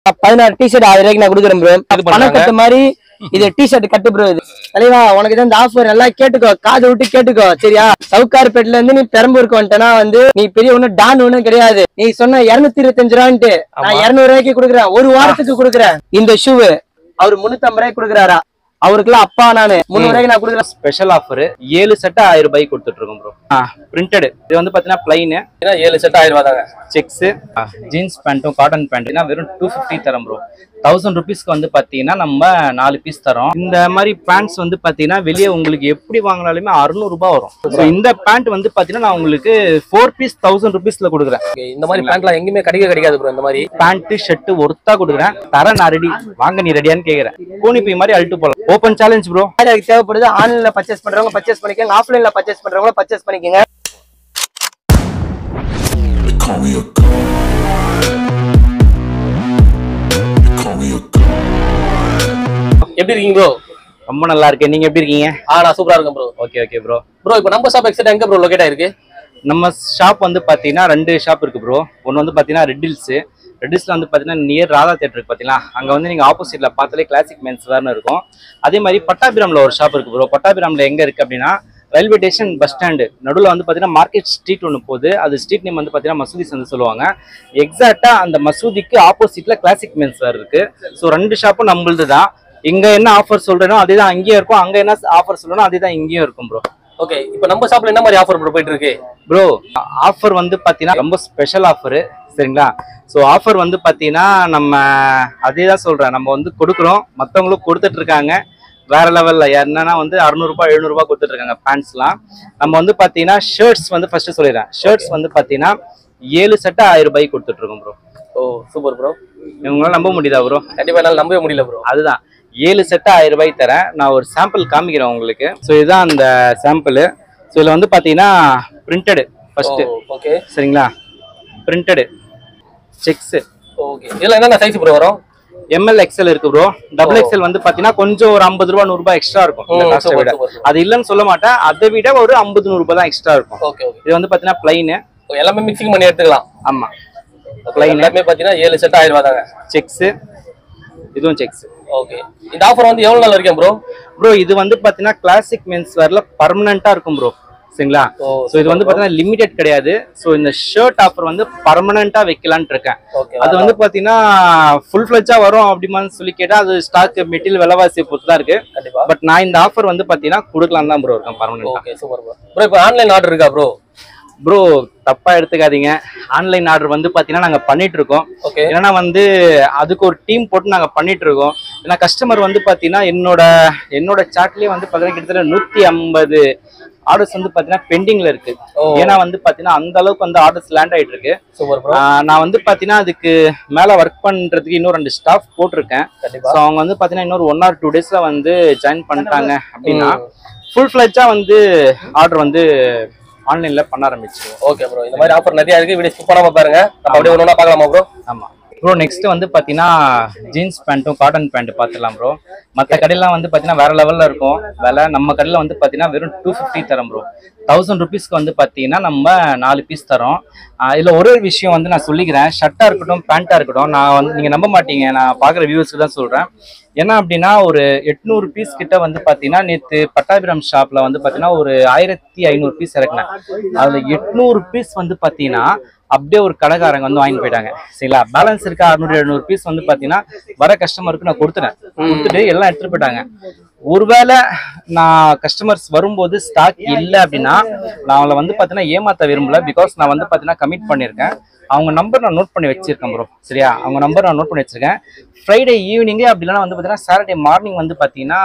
பதினாறு டிஷர்ட் ஆயிரம் ரூபாய்க்கு நான் கொடுக்குறேன் ப்ரோ இது பணம் பண்றாங்க. கட்டு மாதிரி இது டிஷர்ட் கட்டு ப்ரோ இது தலைவா உனக்கு தான் இந்த ஆஃபர் நல்லா கேட்டுக்கோ காது விட்டு கேட்டுக்கோ சரியா சவுக்கார்பேட்ல இருந்து நீ பெரம்பூருக்கு வந்துட்டனா வந்து நீ பெரிய ஒண்ணு டான் ஒண்ணும் கிடையாது நீ சொன்ன இருநூத்தி இருபத்தஞ்சு ரூபான்ட்டு நான் இருநூறு ரூபாய்க்கு கொடுக்குறேன் ஒரு வாரத்துக்கு கொடுக்குறேன் இந்த ஷூ அவர் முன்னூத்தி ரூபாய்க்கு கொடுக்குறாரா அவருக்குலாம் அப்பா நானு முந்நூறு ரூபாய்க்கு நான் கொடுக்குறேன் ஸ்பெஷல் ஆஃபர் ஏழு செட்டு ஆயிரம் ரூபாய்க்கு கொடுத்துட்டு இருக்கோம் ப்ரோ பிரிண்டட் இது வந்து பாத்தீங்கன்னா பிளைன் ஏன்னா ஏழு செட் ஆயிரம் ரூபாய் தாங்க செக்ஸ் ஜீன்ஸ் பேண்ட்டும் காட்டன் பேண்ட்னா வெறும் டூ ஃபிஃப்டி தரோம் ப்ரோ தௌசண்ட் ருபீஸ்க்கு வந்து பாத்தீங்கன்னா நம்ம நாலு பீஸ் தரோம் இந்த மாதிரி பேண்ட்ஸ் வந்து பாத்தீங்கன்னா வெளியே உங்களுக்கு எப்படி வாங்கினாலுமே அறுநூறு ரூபாய் வரும் ஸோ இந்த பேண்ட் வந்து பாத்தீங்கன்னா நான் உங்களுக்கு ஃபோர் பீஸ் தௌசண்ட் ருபீஸ்ல கொடுக்குறேன் Okay, இந்த மாதிரி பேண்ட்லாம் எங்கேயுமே கிடைக்க கிடைக்காது ப்ரோ இந்த மாதிரி பேண்ட் ஷர்ட் ஒருத்தா கொடுக்குறேன் தர நான் ரெடி வாங்க நீ ரெடியான்னு கேக்குறேன் கோனி பை மாதிரி அழுட்டு போலாம் ஓப்பன் சேலஞ்ச் ப்ரோ யாருக்கு தேவைப்படுது ஆன்லைன்ல பர்ச்சேஸ் பண்றவங்க பர்ச்சேஸ் பண்ணிக்கோங்க ஆஃப்லைன்ல பர்ச்சேஸ் பண்றவங்க பர்ச்சேஸ் பண்ணிக்கோங்க They call me a god. They call me a god. எப்படி இருக்கீங்க ப்ரோ ரொம்ப நல்லா இருக்கேன் நீங்க எப்படி இருக்கீங்க ஆ நான் சூப்பரா இருக்கேன் bro okay okay bro bro இப்போ நம்ம ஷாப் எக்ஸாக்ட் எங்க ப்ரோ லொகேட் ஆயிருக்கு நம்ம ஷாப் வந்து பாத்தீங்கன்னா ரெண்டு ஷாப் இருக்கு ப்ரோ ஒன்று வந்து பாத்தீங்கன்னா ரெட்டில்ஸ் ரெட்டில்ஸ்ல வந்து பாத்தீங்கன்னா நியர் ராதா தேட்டர் இருக்கு பாத்தீங்களா அங்க வந்து நீங்க ஆப்போசிட்ல பார்த்தாலே கிளாசிக் மென்ஸ் வேர்னு இருக்கும் அதே மாதிரி பட்டாபிராம்ல ஒரு ஷாப் இருக்கு ப்ரோ பட்டாபிராம்ல எங்க இருக்கு அப்படின்னா ரயில்வே ஸ்டேஷன் பஸ் ஸ்டாண்டு நடுவில் வந்து பார்த்தீங்கன்னா மார்க்கெட் ஸ்ட்ரீட் ஒன்று போகுது அது ஸ்ட்ரீட் நேம் வந்து பார்த்தீங்கன்னா மசூதி சந்து சொல்லுவாங்க எக்ஸாக்டா அந்த மசூதிக்கு ஆப்போசிட்ல கிளாசிக் மென்ஸ் வேர் இருக்கு ஸோ ரெண்டு ஷாப்பும் நம்மளது தான் இங்க என்ன ஆஃபர் சொல்றேனோ அதே தான் அங்கேயும் இருக்கும் அங்க என்ன ஆஃபர் சொல்றேனோ அதே தான் இங்கேயும் இருக்கும் ப்ரோ ஓகே இப்போ நம்ம ஷாப்ல என்ன மாதிரி ஆஃபர் ப்ரோ போயிட்டு இருக்கு ப்ரோ ஆஃபர் வந்து பார்த்தீங்கன்னா ரொம்ப ஸ்பெஷல் ஆஃபரு சரிங்களா ஸோ ஆஃபர் வந்து பார்த்தீங்கன்னா நம்ம அதே தான் சொல்கிறேன் நம்ம வந்து கொடுக்குறோம் மற்றவங்களும் கொடுத்துட்டு இருக்காங்க வேற லெவலில் என்னன்னா வந்து அறுநூறுபா எழுநூறுபா கொடுத்துட்டு இருக்காங்க பேண்ட்ஸ்லாம் நம்ம வந்து பார்த்தீங்கன்னா ஷர்ட்ஸ் வந்து ஃபர்ஸ்ட் சொல்லிடுறேன் ஷர்ட்ஸ் வந்து பார்த்தீங்கன்னா ஏழு செட்டு ஆயிரம் ரூபாய்க்கு கொடுத்துட்டு இருக்கோம் ப்ரோ ஓ சூப்பர் ப்ரோ இவங்களால நம்ப முடியுதா ப்ரோ கண்டிப்பா என்னால நம்பவே முடியல ப்ரோ அதுதான் ஏழு செட்டு ஆயிரம் ரூபாய் தரேன் நான் ஒரு சாம்பிள் காமிக்கிறேன் உங்களுக்கு ஸோ இதுதான் அந்த சாம்பிள் ஸோ இதில் வந்து பார்த்தீங்கன்னா பிரிண்டடு ஃபர்ஸ்ட் ஓகே சரிங்களா பிரிண்டடு செக்ஸ் ஓகே இதுல என்னென்ன சைஸ் ப்ரோ வரும் எம்எல் எக்ஸ்எல் இருக்கு ப்ரோ டபுள் எக்ஸ்எல் வந்து பாத்தீங்கன்னா கொஞ்சம் ஒரு ஐம்பது ரூபா நூறு ரூபாய் எக்ஸ்ட்ரா இருக்கும் இந்த ம், காஸ்ட்டை super, விட super, super. அது இல்லைன்னு சொல்ல மாட்டேன் அதை விட ஒரு ஐம்பது நூறு ரூபாய் தான் எக்ஸ்ட்ரா இருக்கும் ஓகே ஓகே இது வந்து பாத்தீங்கன்னா பிளைனு எல்லாமே மிக்சிங் பண்ணி எடுத்துக்கலாம் ஆமா Plain எல்லாமே பாத்தீங்கன்னா ஏழு செட் ஆயிரம் ரூபாய் தாங்க செக்ஸ் இதுவும் செக்ஸ் ஓகே இந்த ஆஃபர் வந்து எவ்வளவு நாள் வரைக்கும் ப்ரோ ப்ரோ இது வந்து பாத்தீங்கன்னா கிளாசிக் மென்ஸ் வேர்ல பர்மனண்டா இருக்கும் ப்ரோ சரிங்களா ஓ, ஸோ இது வந்து பாத்தீங்கன்னா லிமிடெட் கிடையாது ஸோ இந்த ஷர்ட் ஆஃபர் வந்து பர்மனண்டா வைக்கலாம்னு இருக்கேன் ஓகே அது வந்து பாத்தீங்கன்னா ஃபுல் ஃபிளஜா வரும் அப்படிமான்னு சொல்லி கேட்டா அது ஸ்டாக் மெட்டீரியல் விலைவாசி பொறுத்து தான் இருக்கு கண்டிப்பா பட் நான் இந்த ஆஃபர் வந்து பாத்தீங்கன்னா கொடுக்கலாம் தான் ப்ரோ இருக்கேன் பர்மனண்டா ஓகே சூப்பர் ப்ரோ ப்ரோ இப்போ ஆன்லைன் ஆர்டர் இருக்கா ப்ரோ ப்ரோ தப்பா எடுத்துக்காதீங்க ஆன்லைன் ஆர்டர் வந்து பாத்தீங்கன்னா நாங்க பண்ணிட்டு இருக்கோம் ஓகே ஏன்னா வந்து அதுக்கு ஒரு டீம் போட்டு நாங்க பண்ணிட்டு இருக்கோம் ஏன்னா கஸ்டமர் வந்து பாத்தீங்கன்னா என்னோட என்னோட சாட்லயே வந்து பாத்தீங்கன்னா கிட்டத்தட்ட நூத்தி ஐம்பது ஆர்டர்ஸ் வந்து பாத்தீங்கன்னா பெண்டிங்ல இருக்கு ஓ. ஏன்னா வந்து பாத்தீங்கன்னா அந்த அளவுக்கு வந்து ஆர்டர்ஸ் லேண்ட் ஆயிட்டு இருக்கு சூப்பர் ப்ரோ ஆஹ் நான் வந்து பாத்தீங்கன்னா அதுக்கு மேல ஒர்க் பண்றதுக்கு இன்னும் ரெண்டு ஸ்டாஃப் போட்டிருக்கேன் கண்டிப்பா ஸோ அவங்க வந்து பாத்தீங்கன்னா இன்னொரு ஒன் ஆர் டூ டேஸ்ல வந்து ஜாயின் பண்ணிட்டாங்க அப்படின்னா ம். ஃபுல் ஃபிளஜா வந்து ஆர்டர் வந்து ஆன்லைன்ல பண்ண ஆரம்பிச்சிருவோம் ஓகே ப்ரோ இந்த மாதிரி ஆஃபர் நிறைய இருக்கு வீடியோ ஸ்கிப் பண்ணாம பாருங்க நம்ம அப்படியே ஒண்ணு ஒண்ணா பார்க்கலாமா ப்ரோ ஆமா ப்ரோ நெக்ஸ்ட் வந்து பாத்தீங்கன்னா ஜீன்ஸ் பேண்ட்டும் காட்டன் பேண்ட் பார்த்துலாம் ப்ரோ மற்ற கடையெல்லாம் வந்து பாத்தீங்கன்னா வேற லெவல்ல இருக்கும் விலை நம்ம கடையில வந்து பாத்தீங்கன்னா வெறும் டூ ஃபிஃப்டி தரோம் ப்ரோ தௌசண்ட் ருபீஸ்க்கு வந்து பாத்தீங்கன்னா நம்ம நாலு பீஸ் தரோம் ஆஹ் இதுல ஒரே ஒரு விஷயம் வந்து நான் சொல்லிக்கிறேன் ஷர்ட்டா இருக்கட்டும் பேண்டா இருக்கட்டும் நான் வந்து நீங்க நம்ப மாட்டீங்க நான் பாக்குற வியூவர்ஸ்க்கு தான் சொல்றேன் என்ன அப்படின்னா ஒரு எட்நூறு பீஸ் கிட்ட வந்து பாத்தீங்கன்னா நேத்து பட்டாபிரம் ஷாப்ல வந்து பாத்தீங்கன்னா ஒரு ஆயிரத்தி ஐநூறு பீஸ் இறக்குனேன் அதுல எட்நூறு பீஸ் வந்து பாத்தீங்கன்னா அப்படியே ஒரு கடைக்காரங்க வந்து வாங்கிட்டு போயிட்டாங்க சரிங்களா பேலன்ஸ் இருக்க அறுநூறு எழுநூறு பீஸ் வந்து பாத்தீங்கன்னா வர கஸ்டமருக்கு நான் கொடுத்துட்டேன் கொடுத்துட்டு எல்லாம் எடுத்துட்டு போயிட்டாங்க ஒருவேளை நான் கஸ்டமர்ஸ் வரும்போது ஸ்டாக் இல்லை அப்படின்னா நான் அவங்கள வந்து பார்த்தீங்கன்னா ஏமாத்த விரும்பல பிகாஸ் நான் வந்து பார்த்தீங்கன்னா கமிட் பண்ணியிருக்கேன் அவங்க நம்பர் நான் நோட் பண்ணி வச்சிருக்கேன் ப்ரோ சரியா அவங்க நம்பர் நான் நோட் பண்ணி வச்சிருக்கேன் ஃப்ரைடே ஈவினிங்கே அப்படி இல்லைன்னா வந்து பார்த்தீங்கன்னா சாட்டர்டே மார்னிங் வந்து பார்த்தீங்கன்னா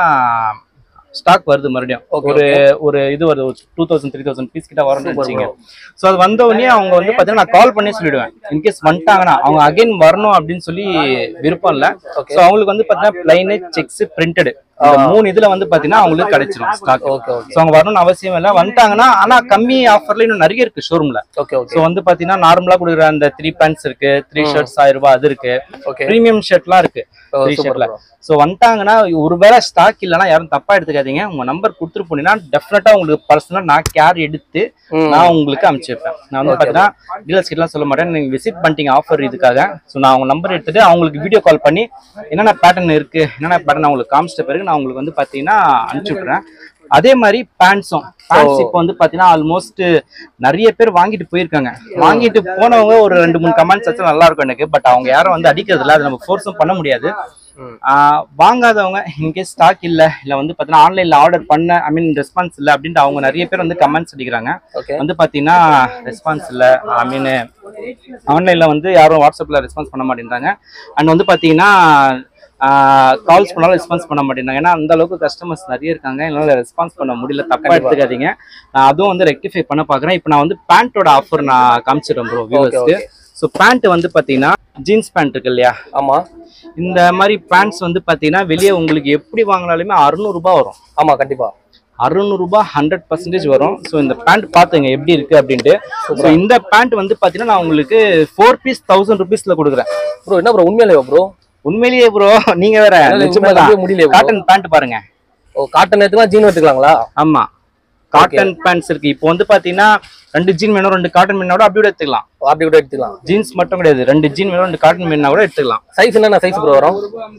ஸ்டாக் வருது மறுபடியும் Okay, ஒரு ஒரு இது வருது two thousand three thousand piece கிட்ட வரும்னு வச்சுங்க ஸோ அது வந்த உடனே அவங்க வந்து பார்த்தீங்கன்னா நான் கால் பண்ணி சொல்லிடுவேன் இன்கேஸ் வந்துட்டாங்கன்னா அவங்க அகைன் வரணும் அப்படின்னு சொல்லி விருப்பம் இல்லை ஸோ அவங்களுக்கு வந்து பார்த்தீங்கன்னா பிளைனு செக்ஸ் பிரிண்டடு இந்த மூணு இதுல வந்து பாத்தீங்கன்னா அவங்களுக்கு கிடைச்சிரும் ஸ்டாக் ஓகே ஓகே சோ அவங்க வரணும்னு அவசியம் இல்லை வந்துட்டாங்கன்னா ஆனா கம்மி ஆஃபர்ல இன்னும் நிறைய இருக்கு ஷோரூம்ல ஓகே ஓகே சோ வந்து பாத்தீங்கன்னா நார்மலா கொடுக்குற அந்த த்ரீ பேண்ட்ஸ் இருக்கு த்ரீ ஷர்ட்ஸ் ஆயிரம் ரூபாய் அது இருக்கு ஓகே பிரீமியம் ஷர்ட்லாம் இருக்கு ஓ, த்ரீ super ஷர்ட்ல bro. சோ வந்துட்டாங்கன்னா ஒருவேளை ஸ்டாக் இல்லைன்னா யாரும் தப்பா எடுத்துக்காதீங்க உங்க நம்பர் கொடுத்துட்டு போனீங்கன்னா டெஃபினட்டா உங்களுக்கு பர்சனலா நான் கேர் எடுத்து ம். நான் உங்களுக்கு அனுப்பிச்சு வைப்பேன் நான் வந்து பாத்தீங்கன்னா டீலர்ஸ் கிட்டலாம் சொல்ல மாட்டேன் நீங்க விசிட் பண்ணிட்டீங்க ஆஃபர் இதுக்காக சோ நான் உங்க நம்பர் எடுத்துட்டு அவங்களுக்கு வீடியோ கால் பண்ணி என்னென்ன பேட்டர்ன் இருக்கு என்னென்ன பேட்டர்ன் அவங்களுக்கு காமிச்சிட்ட பிறகு நான் உங்களுக்கு வந்து பாத்தீங்கன்னா அனுப்பிச்சு விட்றேன் அதே மாதிரி பேண்ட்ஸும் பேண்ட்ஸ் இப்போ வந்து பாத்தீங்கன்னா ஆல்மோஸ்ட் நிறைய பேர் வாங்கிட்டு போயிருக்காங்க வாங்கிட்டு போனவங்க ஒரு ரெண்டு மூணு கமெண்ட்ஸ் வச்சா நல்லா இருக்கும் எனக்கு பட் அவங்க யாரும் வந்து அடிக்கிறது இல்ல அதை நம்ம ஃபோர்ஸும் பண்ண முடியாது ம். ஆஹ் வாங்காதவங்க இன்கேஸ் ஸ்டாக் இல்ல இல்ல வந்து பாத்தீங்கன்னா ஆன்லைன்ல ஆர்டர் பண்ண ஐ மீன் ரெஸ்பான்ஸ் இல்ல அப்படின்ட்டு அவங்க நிறைய பேர் வந்து கமெண்ட்ஸ் அடிக்கிறாங்க ஓகே வந்து பாத்தீங்கன்னா ரெஸ்பான்ஸ் இல்ல ஐ மீன் ஆன்லைன்ல வந்து யாரும் வாட்ஸ்அப்ல ரெஸ்பான்ஸ் பண்ண மாட்டேன்றாங்க அண்ட் வந்து பாத்தீங்கன்னா கால்ஸ் பண்ணாலும் ரெஸ்பான்ஸ் பண்ண மாட்டேங்கிறாங்க ஏன்னா அந்த அளவுக்கு கஸ்டமர்ஸ் நிறைய இருக்காங்க என்னால ரெஸ்பான்ஸ் பண்ண முடியல தப்பா எடுத்துக்காதீங்க நான் அதுவும் வந்து ரெக்டிஃபை பண்ண பாக்குறேன் இப்போ நான் வந்து பேண்டோட ஆஃபர் நான் காமிச்சிடுறேன் ப்ரோ வியூவர்ஸ்க்கு ஸோ பேண்ட் வந்து பாத்தீங்கன்னா ஜீன்ஸ் பேண்ட் இருக்கு இல்லையா ஆமா இந்த மாதிரி பேண்ட்ஸ் வந்து பாத்தீங்கன்னா வெளியே உங்களுக்கு எப்படி வாங்கினாலுமே அறுநூறுபா வரும் ஆமா கண்டிப்பா அறுநூறுபா ஹண்ட்ரட் பர்சன்டேஜ் வரும் ஸோ இந்த பேண்ட் பார்த்துங்க எப்படி இருக்கு அப்படின்ட்டு ஸோ இந்த பேண்ட் வந்து பார்த்தீங்கன்னா நான் உங்களுக்கு ஃபோர் பீஸ் தௌசண்ட் ருபீஸ்ல கொடுக்குறேன் ப்ரோ என்ன ப்ரோ உண்மையிலே ப்ரோ உண்மையிலேயே ப்ரோ நீங்க வேற நம்பவே முடியல bro. காட்டன் பேண்ட் பாருங்க ஓ காட்டன் எடுத்துக்கலாம் ஜீன் எடுத்துக்கலாங்களா ஆமா காட்டன் பேண்ட்ஸ் இருக்கு இப்போ வந்து பாத்தீங்கன்னா ரெண்டு ஜீன் வேணும் ரெண்டு காட்டன் வேணா கூட அப்படி கூட எடுத்துக்கலாம் ஓ, அப்படி கூட எடுத்துக்கலாம் ஜீன்ஸ் மட்டும் கிடையாது ரெண்டு ஜீன் வேணும் ரெண்டு காட்டன் வேணா கூட எடுத்துக்கலாம் சைஸ் என்னென்ன சைஸ் ப்ரோ வரும்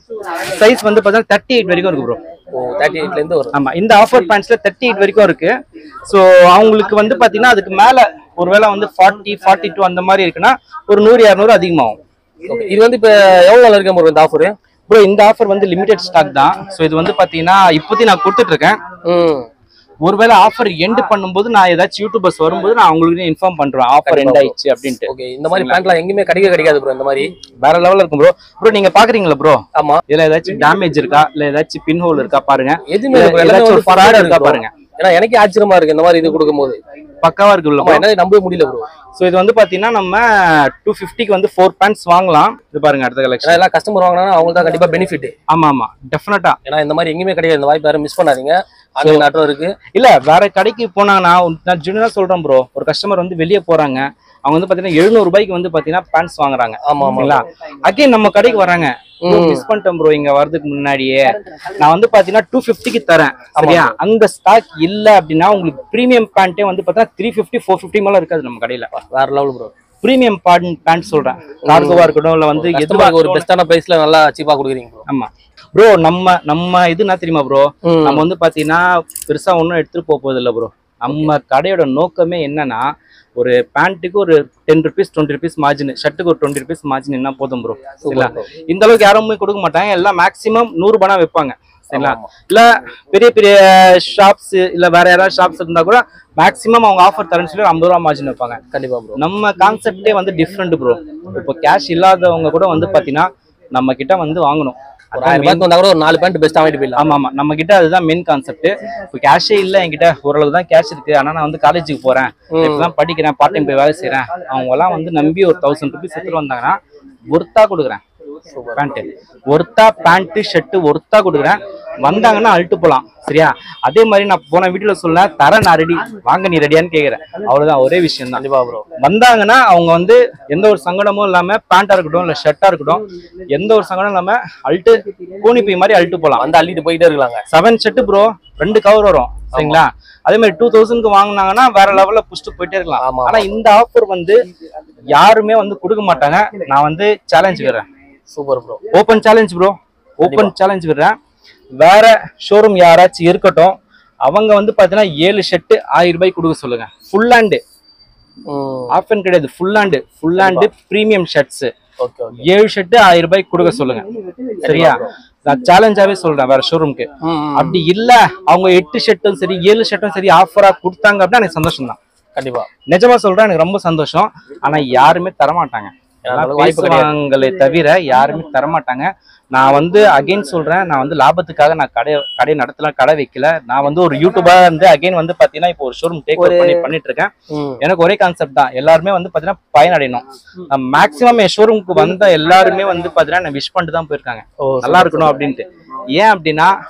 சைஸ் வந்து பார்த்தீங்கன்னா தேர்ட்டி எயிட் வரைக்கும் இருக்கு ப்ரோ ஓ தேர்ட்டி எயிட்ல இருந்து வரும் ஆமா இந்த ஆஃபர் பேண்ட்ஸ்ல தேர்ட்டி எயிட் வரைக்கும் இருக்கு ஸோ அவங்களுக்கு வந்து பாத்தீங்கன்னா அதுக்கு மேல ஒருவேளை வந்து ஃபார்ட்டி ஃபார்ட்டி டூ அந்த மாதிரி இருக்குன்னா ஒரு நூறு இரநூறு அதிகமாகும் ஓகே இது வந்து இப்போ எவ்வளோ நாள் இருக்கு ப்ரோ இந்த ஆஃபர் ப்ரோ இந்த ஆஃபர் வந்து லிமிடெட் ஸ்டாக் தான் ஸோ இது வந்து பாத்தீங்கன்னா இப்போதைக்கு நான் கொடுத்துட்டு இருக்கேன் ம் ஒருவேளை ஆஃபர் எண்ட் பண்ணும்போது நான் ஏதாச்சும் யூடியூபர்ஸ் வரும்போது நான் உங்களுக்கு இன்ஃபார்ம் பண்றேன் ஆஃபர் எண்ட் ஆயிடுச்சு அப்படின்ட்டு ஓகே இந்த மாதிரி பேண்ட்லாம் எங்கேயுமே கிடைக்க கிடைக்காது ப்ரோ இந்த மாதிரி வேற லெவல்ல இருக்கும் ப்ரோ ப்ரோ நீங்க பாக்குறீங்களா ப்ரோ ஆமா இதுல ஏதாச்சும் டேமேஜ் இருக்கா இல்ல ஏதாச்சும் பின் ஹோல் இருக்கா பாருங்க எதுவுமே இல்ல இல்ல bro. எல்லாமே ஏதாச்சும் ஒரு fraud fraud இருக்கா இருக்கு பாருங்க ஏன்னா எனக்கே ஆச்சரியமா இருக்கு இந்த மாதிரி இது கொடுக்கும்போது பக்காவா இருக்குல்ல ஆமா என்னால நம்பவே முடியல ப்ரோ ஸோ இது வந்து பாத்தீங்கன்னா நம்ம டூ ஃபிஃப்டிக்கு வந்து ஃபோர் பேண்ட்ஸ் வாங்கலாம் இது பாருங்க அடுத்த ஏன்னா கலெக்ஷன் எல்லாம் கஸ்டமர் வாங்கினா அவங்களுக்கு தான் கண்டிப்பா பெனிஃபிட் ஆமா ஆமா டெஃபினட்டா ஏன்னா இந்த மாதிரி எங்கேயுமே கிடையாது இந்த வாய்ப்பு யாரும் மிஸ் பண்ணாதீங்க ஆன்லைன் ஆட்டோ இருக்கு இல்ல வேற கடைக்கு போனாங்கன்னா நான் ஜெனுவனா சொல்றேன் ப்ரோ ஒரு கஸ்டமர் வந்து வெளியே போறாங்க அவங்க வந்து பாத்தீங்கன்னா எழுநூறு ரூபாய்க்கு வந்து பாத்தீங்கன்னா பேண்ட்ஸ் வாங்குறாங்க ஆமா ஆமா சரிங்களா அகைன் நம்ம கடைக்கு வராங்க ம். மிஸ் பண்ணிட்டேன் ப்ரோ இங்க வரதுக்கு முன்னாடியே நான் வந்து பாத்தீங்கன்னா டூ ஃபிஃப்டிக்கு தரேன் சரியா அந்த ஸ்டாக் இல்ல அப்படின்னா உங்களுக்கு பிரீமியம் பேண்ட்டே வந்து பாத்தீங்கன்னா த்ரீ ஃபிஃப்டி ஃபோர் ஃபிஃப்டி மேல இருக்காது நம்ம கடையில வேற level bro premium pant pant சொல்றேன் கார்கோவா இருக்கட்டும் இல்ல வந்து எதுவா கஸ்டமருக்கு ஒரு இருக்கட்டும். பெஸ்டான பிரைஸ்ல நல்லா சீப்பா கொடுக்குறீங்க ப்ரோ ஆமா ப்ரோ நம்ம நம்ம இது என்ன தெரியுமா ப்ரோ நம்ம வந்து பாத்தீங்கன்னா பெருசா ஒன்றும் எடுத்துட்டு போக போகுது இல்ல ப்ரோ நம்ம கடையோட நோக்கமே என்னன்னா ஒரு பேண்ட்டுக்கு ஒரு ten rupees twenty rupees margin ஷர்ட்டுக்கு ஒரு டுவெண்ட்டி ருபீஸ் மார்ஜின் என்ன போதும் ப்ரோ சரிங்களா இந்த அளவுக்கு யாருமே கொடுக்க மாட்டாங்க எல்லாம் மேக்ஸிமம் நூறு ரூபாய் வைப்பாங்க சரிங்களா இல்ல பெரிய பெரிய ஷாப்ஸ் இல்ல வேற யாராவது ஷாப்ஸ் இருந்தா கூட மேக்ஸிமம் அவங்க ஆஃபர் தரேன்னு சொல்லி ஒரு ஐம்பது ரூபா மார்ஜின் வைப்பாங்க கண்டிப்பா ப்ரோ நம்ம கான்செப்டே வந்து டிஃப்ரெண்ட் ப்ரோ இப்போ கேஷ் இல்லாதவங்க கூட வந்து பாத்தீங்கன்னா நம்ம கிட்ட வந்து வாங்கணும் ஒரு ஆயிரம் ரூபாய்க்கு வந்தா கூட ஒரு நாலு பேண்ட் பெஸ்டா வாங்கிட்டு போயிடலாம் ஆமா ஆமா நம்ம கிட்ட அதுதான் மெயின் கான்செப்ட் இப்போ கேஷே இல்ல என்கிட்ட ஓரளவு தான் கேஷ் இருக்கு ஆனா நான் வந்து காலேஜுக்கு போறேன் இப்பதான் படிக்கிறேன் பார்ட் டைம் போய் வேலை செய்றேன் அவங்க எல்லாம் வந்து நம்பி ஒரு தௌசண்ட் ருபீஸ் எடுத்துட்டு வந்தாங்கன்னா ஒர்த்தா கொடுக்குறேன் பேண்ட் ஒர்த்தா பேண்ட் ஷர்ட் ஒர்த்தா கொடுக்குறேன் வந்தாங்கன்னா அழுட்டு போலாம் சரியா அதே மாதிரி நான் போன வீட்டுல சொல்ல தர நான் ரெடி வாங்க நீ ரெடியான்னு கேக்குறேன் அவ்வளவுதான் ஒரே விஷயம் தான் கண்டிப்பா ப்ரோ வந்தாங்கன்னா அவங்க வந்து எந்த ஒரு சங்கடமும் இல்லாம பேண்டா இருக்கட்டும் இல்ல ஷர்ட்டா இருக்கட்டும் எந்த ஒரு சங்கடம் இல்லாம அல்ட்டு கூனி பை மாதிரி அல்ட்டு போலாம் வந்து அள்ளிட்டு போயிட்டே இருக்கலாங்க செவன் செட்டு ப்ரோ ரெண்டு கவர் வரும் சரிங்களா அதே மாதிரி டூ தௌசண்ட்க்கு வாங்குனாங்கன்னா வேற லெவல்ல புஷ்டு போயிட்டே இருக்கலாம் ஆமா, ஆனா இந்த ஆஃபர் வந்து யாருமே வந்து கொடுக்க மாட்டாங்க நான் வந்து சேலஞ்ச் விடுறேன் super bro open challenge bro open challenge விடுறேன் வேற ஷோரூம் யாராச்சும் இருக்கட்டும் அவங்க வந்து பாத்தீங்கன்னா ஏழு ஷர்ட் ஆயிரம் ரூபாய்க்கு கொடுக்க சொல்லுங்க ஃபுல் ஹேண்டு ஆஃப் அண்ட் கிடையாது full hand full hand premium shirts okay okay ஏழு ஷர்ட் ஆயிரம் ரூபாய்க்கு கொடுக்க சொல்லுங்க சரியா நான் சேலஞ்சாவே சொல்றேன் வேற ஷோரூம்க்கு அப்படி இல்ல அவங்க எட்டு ஷர்ட்டும் சரி ஏழு ஷர்ட்டும் சரி ஆஃபரா கொடுத்தாங்க அப்படின்னா எனக்கு சந்தோஷம் தான் கண்டிப்பா நிஜமா சொல்றேன் எனக்கு ரொம்ப சந்தோஷம் ஆனா யாருமே தரமாட்டாங்க ஏன்னா, எல்லாம் வாய்ப்பு கிடையாது. பேசுவாங்களே தவிர யாருமே தரமாட்டாங்க நான் வந்து அகைன் சொல்றேன் நான் வந்து லாபத்துக்காக நான் கடை கடை நடத்தல கடை வைக்கல நான் வந்து ஒரு யூடியூபா வந்து அகைன் வந்து பாத்தீங்கன்னா இப்போ ஒரு ஷோரூம் டேக் ஓவர் பண்ணி பண்ணிட்டு இருக்கேன் ம் எனக்கு ஒரே கான்செப்ட் தான் எல்லாருமே வந்து பாத்தீங்கன்னா பயனடையணும் மேக்ஸிமம் என் ஷோரூமுக்கு வந்த எல்லாருமே வந்து பாத்தீங்கன்னா விஷ் பண்ணிட்டு தான் போயிருக்காங்க ஓ நல்லா இருக்கணும் அப்படின்ட்டு ஏன் அப்படின்னா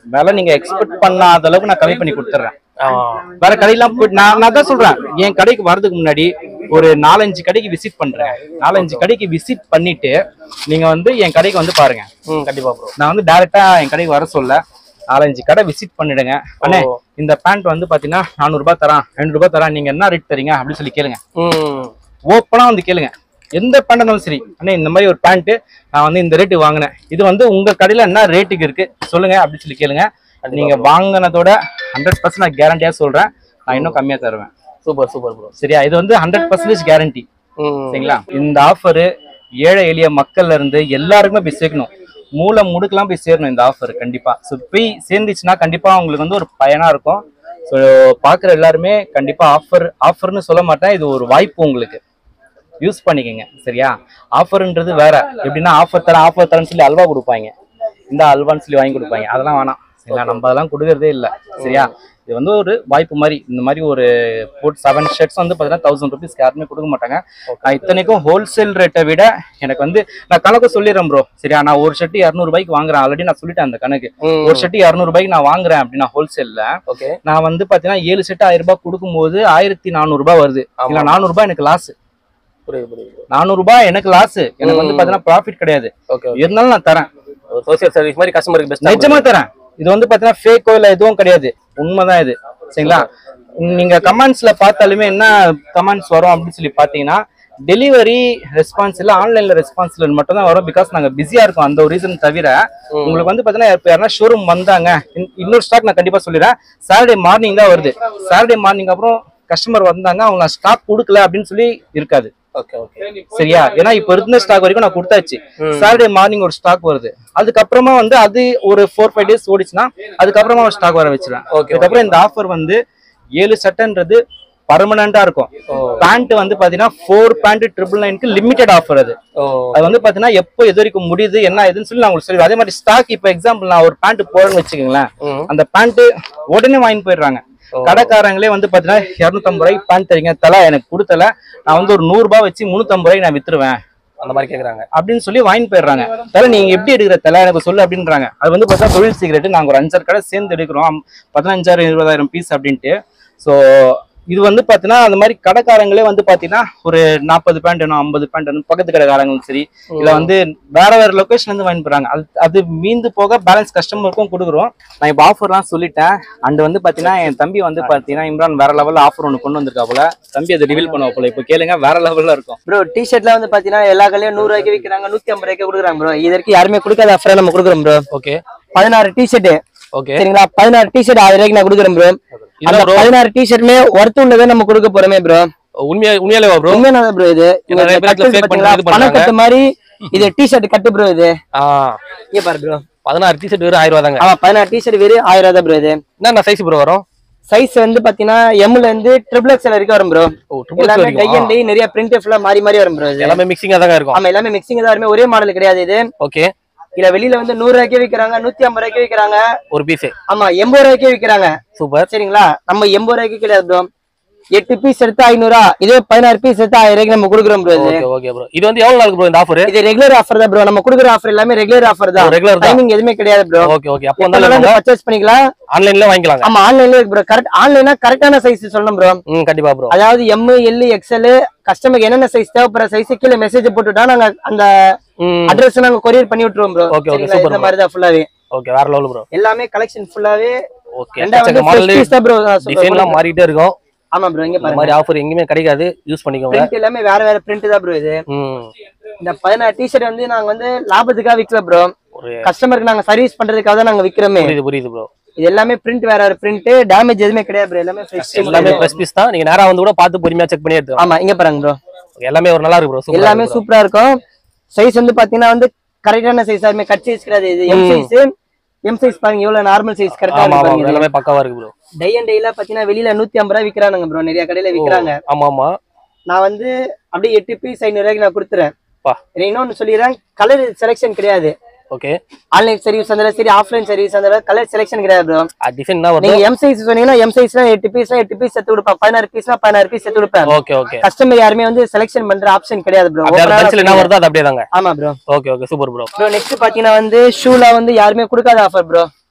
விலை நீங்க எக்ஸ்பெக்ட் பண்ணாத அளவுக்கு நான் கம்மி பண்ணி கொடுத்துட்றேன் ஆ. வேற கடையெல்லாம் போய் நான் நான் தான் சொல்றேன் என் கடைக்கு வரதுக்கு முன்னாடி ஒரு நாலஞ்சு கடைக்கு விசிட் பண்றேன் நாலஞ்சு கடைக்கு விசிட் பண்ணிட்டு நீங்க வந்து என் கடைக்கு வந்து பாருங்க ம் கண்டிப்பா ப்ரோ நான் வந்து டைரக்டா என் கடைக்கு வர சொல்ல நாலஞ்சு கடை விசிட் பண்ணிடுங்க அண்ணே ஓ. இந்த பேண்ட் வந்து பாத்தீங்கன்னா நானூறு ரூபாய் தரான் ரெண்டு ரூபாய் தரான் நீங்க என்ன ரேட் தரீங்க அப்படின்னு சொல்லி கேளுங்க ம் ஓப்பனா வந்து கேளுங்க எந்த பேண்ட் இருந்தாலும் சரி அண்ணே இந்த மாதிரி ஒரு பேண்ட் நான் வந்து இந்த ரேட்டு வாங்கினேன் இது வந்து உங்க கடையில என்ன ரேட்டுக்கு இருக்கு சொல்லுங்க அப்படின்னு சொல்லி கேளுங்க நீங்க வாங்கினதோட ஹண்ட்ரட் பர்சன்ட் நான் கேரண்டியா சொல்றேன் நான் இன்னும் கம்மியா தருவேன் சூப்பர் சூப்பர் ப்ரோ சரியா இது வந்து ஹண்ட்ரட் பர்சன்டேஜ் கேரண்டி ம் சரிங்களா இந்த ஆஃபர் ஏழை எளிய மக்கள்ல இருந்து எல்லாருக்குமே போய் சேர்க்கணும் மூளை முடுக்கெல்லாம் போய் சேரணும் இந்த ஆஃபர் கண்டிப்பா ஸோ போய் சேர்ந்துச்சுன்னா கண்டிப்பா உங்களுக்கு வந்து ஒரு பயனா இருக்கும் ஸோ பார்க்குற எல்லாருமே கண்டிப்பா ஆஃபர் ஆஃபர்னு சொல்ல மாட்டேன் இது ஒரு வாய்ப்பு உங்களுக்கு யூஸ் பண்ணிக்கங்க சரியா ஆஃபர்ன்றது வேற எப்படின்னா ஆஃபர் தரேன் ஆஃபர் தரேன்னு சொல்லி அல்வா கொடுப்பாங்க இந்த அல்வான்னு சொல்லி வாங்கி கொடுப்பாங்க அதெல்லாம் வேணாம் சரிங்களா நம்ம அதெல்லாம் கொடுக்கறதே இல்லை சரியா இது வந்து ஒரு வாய்ப்பு மாதிரி இந்த மாதிரி ஒரு போட் செவன் ஷர்ட்ஸ் வந்து பார்த்தீங்கன்னா தௌசண்ட் ருபீஸ்க்கு யாருமே கொடுக்க மாட்டாங்க நான் இத்தனைக்கும் ஹோல்சேல் ரேட்டை விட எனக்கு வந்து நான் கணக்கு சொல்லிடுறேன் ப்ரோ சரியா நான் ஒரு ஷர்ட் இரநூறுபாய்க்கு வாங்குறேன் ஆல்ரெடி நான் சொல்லிட்டேன் அந்த கணக்கு ம் ஒரு ஷர்ட் இரநூறுபாய்க்கு நான் வாங்குறேன் அப்படின்னா ஹோல்சேல்ல ஓகே நான் வந்து பாத்தீங்கன்னா ஏழு ஷர்ட் ஆயிரம் ரூபாய் கொடுக்கும்போது ஆயிரத்தி நானூறு ரூபாய் வருது ஆமா. இல்ல நானூறு ரூபாய் எனக்கு லாஸ் புரியுது புரியுது நானூறு ரூபாய் எனக்கு லாஸ் எனக்கு வந்து ம். பாத்தீங்கன்னா ப்ராஃபிட் கிடையாது ஓகே இருந்தாலும் நான் தரேன் ஒரு சோசியல் சர்வீஸ் மாதிரி கஸ்டமருக்கு பெஸ்ட் நிஜமா தரேன் இது வந்து பாத்தீங்கன்னா ஃபேக்கோ இல்ல எதுவும் கிடையாது உண்மைதான் இது சரிங்களா நீங்க கமெண்ட்ஸ்ல பார்த்தாலுமே என்ன கமெண்ட்ஸ் வரும் அப்படின்னு சொல்லி பாத்தீங்கன்னா டெலிவரி ரெஸ்பான்ஸ் இல்ல ஆன்லைன்ல ரெஸ்பான்ஸ்ல மட்டும் தான் வரும் பிகாஸ் நாங்க பிஸியா இருக்கோம் அந்த ஒரு ரீசன் தவிர உங்களுக்கு வந்து பாத்தீங்கன்னா இப்ப யாரா ஷோரூம் வந்தாங்க இன்- இன்னொரு ஸ்டாக் நான் கண்டிப்பா சொல்லிடுறேன் சாட்டர்டே மார்னிங் தான் வருது சாட்டர்டே மார்னிங் அப்புறம் கஸ்டமர் வந்தாங்க அவங்க ஸ்டாக் கொடுக்கல அப்படின்னு சொல்லி இருக்காது ஓகே ஓகே சரியா ஏன்னா இப்ப இருந்த ஸ்டாக் வரைக்கும் நான் கொடுத்தாச்சு சாட்டர்டே மார்னிங் ஒரு ஸ்டாக் வருது அதுக்கப்புறமா வந்து அது ஒரு ஃபோர் ஃபைவ் டேஸ் ஓடிச்சுன்னா அதுக்கப்புறமா ஒரு ஸ்டாக் வர வச்சிருவேன் Okay, அதுக்கப்புறம் இந்த ஆஃபர் வந்து ஏழு சட்டைன்றது பர்மனண்டா இருக்கும் பேண்ட் வந்து பாத்தீங்கன்னா ஃபோர் பேண்ட் ட்ரிபிள் நைனுக்கு லிமிடெட் ஆஃபர் அது ஓ அது வந்து பாத்தீங்கன்னா எப்போ எது வரைக்கும் முடியுது என்ன ஏதுன்னு சொல்லி நான் உங்களுக்கு சொல்லுவேன் அதே மாதிரி ஸ்டாக் இப்போ எக்ஸாம்பிள் நான் ஒரு பேண்ட் போறேன்னு வச்சுக்கோங்களேன் ம் அந்த பேண்ட் உடனே வாங்கி போயிடுறாங்க கடைக்காரங்களே வந்து பாத்தீங்கன்னா இரநூத்தம்பது ரூபாய்க்கு பேண்ட் தரீங்க தலை எனக்கு கொடுத்தல நான் வந்து ஒரு நூறு ரூபாய் வச்சு முந்நூத்தம்பது ரூபாய்க்கு நான் வித்துருவேன் அந்த மாதிரி கேக்குறாங்க அப்படின்னு சொல்லி வாங்கி போயிடுறாங்க தலை நீங்க எப்படி எடுக்கிற தலை எனக்கு சொல்லு அப்படின்றாங்க அது வந்து பார்த்தா தொழில் சீக்கிரட் நாங்க ஒரு அஞ்சாறு கடை சேர்ந்து எடுக்கிறோம் பதினஞ்சாயிரம் இருபதாயிரம் பீஸ் அப்படின்ட்டு ஸோ இது வந்து பாத்தீங்கன்னா அந்த மாதிரி கடைக்காரங்களே வந்து பாத்தீங்கன்னா ஒரு நாற்பது பேண்ட் வேணும் ஐம்பது பேண்ட் வேணும் பக்கத்து கடைக்காரங்களும் சரி இல்ல வந்து வேற வேற லொகேஷன்ல இருந்து வாங்கி போறாங்க அது அது மீந்து போக பேலன்ஸ் கஸ்டமருக்கும் கொடுக்குறோம் நான் இப்போ ஆஃபர்லாம் சொல்லிட்டேன் அண்ட் வந்து பாத்தீங்கன்னா என் தம்பி வந்து பாத்தீங்கன்னா இம்ரான் வேற லெவல்ல ஆஃபர் ஒன்று கொண்டு வந்திருக்காப்புல தம்பி அதை ரிவீல் பண்ணுவா போல இப்போ கேளுங்க வேற லெவல்ல இருக்கும் ப்ரோ டிஷர்ட்லாம் வந்து பாத்தீங்கன்னா எல்லா கடையிலும் நூறு ரூபாய்க்கு விற்கிறாங்க நூத்தி ஐம்பது ரூபாய்க்கு கொடுக்குறாங்க ப்ரோ இதற்கு யாருமே கொடுக்காத ஆஃபரா நம்ம கொடுக்குறோம் ப்ரோ ஓகே பதினாறு டிஷர்ட் ஓகே சரிங்களா பதினாறு டிஷர்ட் ஆயிரம் ரூபாய்க்கு நான் கொடுக்குறேன் ப்ரோ அந்த பதினாறு டிஷர்ட்மே ஒர்த்து உள்ளதை நம்ம கொடுக்க போறோமே ப்ரோ உண்மையா உண்மையாலே ப்ரோ உண்மையான ப்ரோ இது இது நிறைய பேர் கட்டு fake பண்ணி பாத்தீங்களா? இது பண்றாங்க. பணக்கட்டு மாதிரி இது டிஷர்ட் கட்டு ப்ரோ இது ஆ இங்க பாரு ப்ரோ பதினாறு டிஷர்ட் வெறும் ஆயிரம் ரூபா தாங்க ஆமா பதினாறு டிஷர்ட் வெறும் ஆயிரம் ரூபாய் ப்ரோ இது என்ன சைஸ் ப்ரோ வரும் சைஸ் வந்து பாத்தீங்கன்னா எம்ல இருந்து ட்ரிபிள் எக்ஸ்எல் வரைக்கும் வரும் ப்ரோ ஓ ட்ரிபிள் எல்லாமே டை வரைக்கும் அண்ட் டை நிறைய பிரிண்ட் ஃபுல்லா மாறி மாறி வரும் ப்ரோ இது எல்லாமே மிக்சிங்கா தாங்க இருக்கும் ஆமா எல்லாமே மிக்சிங் தான் வருமே ஒரே மாடல் கிடையாது இது ஓகே இல்ல வெளியில வந்து நூறு ரூபாய்க்கே விக்கிறாங்க நூத்தி ஐம்பது ரூபாய்க்கு விக்கிறாங்க ஒரு பீஸ் ஆமா எண்பது ரூபாய்க்கே விக்கிறாங்க சூப்பர் சரிங்களா நம்ம எண்பது ரூபாய்க்கு கிடையாது ப்ரோ எட்டு பீஸ் எடுத்து ஐநூறா இதே பதினாறு பீஸ் எடுத்து ஆயிரம் ரூபாய்க்கு நம்ம கொடுக்குறோம் ப்ரோ இது ஓகே ஓகே ப்ரோ இது வந்து எவ்வளவு நாளுக்கு ப்ரோ இந்த ஆஃபர் இது ரெகுலர் ஆஃபர் தான் ப்ரோ நம்ம கொடுக்குற ஆஃபர் எல்லாமே ரெகுலர் ஆஃபர் தான் ரெகுலர் தான் டைமிங் எதுவுமே கிடையாது ப்ரோ ஓகே ஓகே அப்போ வந்தாலும் பர்ச்சேஸ் பண்ணிக்கலாம் ஆன்லைன்ல வாங்கிக்கலாங்க ஆமா ஆன்லைன்ல ப்ரோ கரெக்ட் ஆன்லைனா கரெக்டான சைஸ் சொல்லணும் ப்ரோ ம் கண்டிப்பா ப்ரோ அதாவது எம் எல் எக்ஸ்எல் கஸ்டமருக்கு என்னென்ன சைஸ் தேவைப்படுற சைஸ் கீழே மெசேஜ் போட்டுட்டா நாங்க அந்த ம் அட்ரஸ் நாங்க கொரியர் பண்ணி விட்டுருவோம் ப்ரோ Okay, okay, super இந்த bro. மாதிரி தான் ஃபுல்லாவே ஓகே வேற லெவல் ப்ரோ எல்லாமே கலெக்ஷன் ஃபுல்லாவே ஓகே ரெண்டாவது மாடல் வந்து ப்ரோ டிசைன்லாம் மாறிட்டே இருக்கும் ஆமா ப்ரோ இங்க இந்த பாருங்க மாதிரி ஆஃபர் எங்கேயுமே கிடைக்காது யூஸ் பண்ணிக்கோங்க பிரிண்ட் எல்லாமே வேற வேற பிரிண்ட் தான் ப்ரோ இது ம் இந்த பதினாறு டிஷர்ட் வந்து நாங்க வந்து லாபத்துக்காக விக்கல ப்ரோ ஒரு கஸ்டமருக்கு நாங்க சர்வீஸ் பண்றதுக்காக தான் நாங்க விக்கிறோமே புரியுது புரியுது ப்ரோ இது எல்லாமே பிரிண்ட் வேற வேற பிரிண்ட் டேமேஜ் எதுவுமே கிடையாது ப்ரோ எல்லாமே ஃப்ரெஷ் எல்லாமே ப்ளஸ் பீஸ் தான் நீங்க நேரா வந்து கூட பார்த்து பொறுமையா செக் பண்ணி எடுத்துக்கலாம் ஆமா இங்க பாருங்க ப்ரோ எல்லாமே ஒரு நல்லா இருக்கு ப்ரோ சூப்பர் எல்லாமே சூப்பரா இருக்கும் சைஸ் வந்து பாத்தீங்கன்னா வந்து கரெக்டான சைஸ் யாருமே கட் சைஸ் கிடையாது இது எம் சைஸ் எம் சைஸ் பாருங்க எவ்வளவு நார்மல் சைஸ் கரெக்டா ஆமா இருக்கு ஆமா பாருங்க எல்லாமே பக்காவா இருக்கு ப்ரோ டை அண்ட் டைல பாத்தீங்கன்னா வெளியில நூத்தி ஐம்பது ரூபாய் விக்கிறானுங்க ப்ரோ நிறைய கடையில விக்கிறாங்க ஆமா ஆமா நான் வந்து அப்படியே எட்டு பீஸ் ஐநூறு ரூபாய்க்கு நான் கொடுத்துறேன் பா. இன்னொன்னு சொல்லிடுறேன் கலர் செலெக்ஷன் கிடையாது ஓகே ஆன்லைன் சர்வீஸ் அந்த சரி ஆஃப்லைன் சர்வீஸ் அந்த கலர் செலெக்ஷன் கிடையாது ப்ரோ டிசைன் என்ன வருது நீங்க எம் சைஸ் சொன்னீங்கன்னா எம் சைஸ்ல எட்டு பீஸ்னா எட்டு பீஸ் எடுத்து கொடுப்பேன் பதினாறு பீஸ்னா பதினாறு பீஸ் எடுத்து கொடுப்பேன் ஓகே ஓகே கஸ்டமர் யாருமே வந்து செலெக்ஷன் பண்ற ஆப்ஷன் கிடையாது ப்ரோ பென்சில் என்ன வருதோ அது அப்படியே தாங்க ஆமா bro okay okay super bro bro next பாத்தீங்கன்னா வந்து ஷூல வந்து யாருமே கொடுக்காத ஆஃபர் ப்ரோ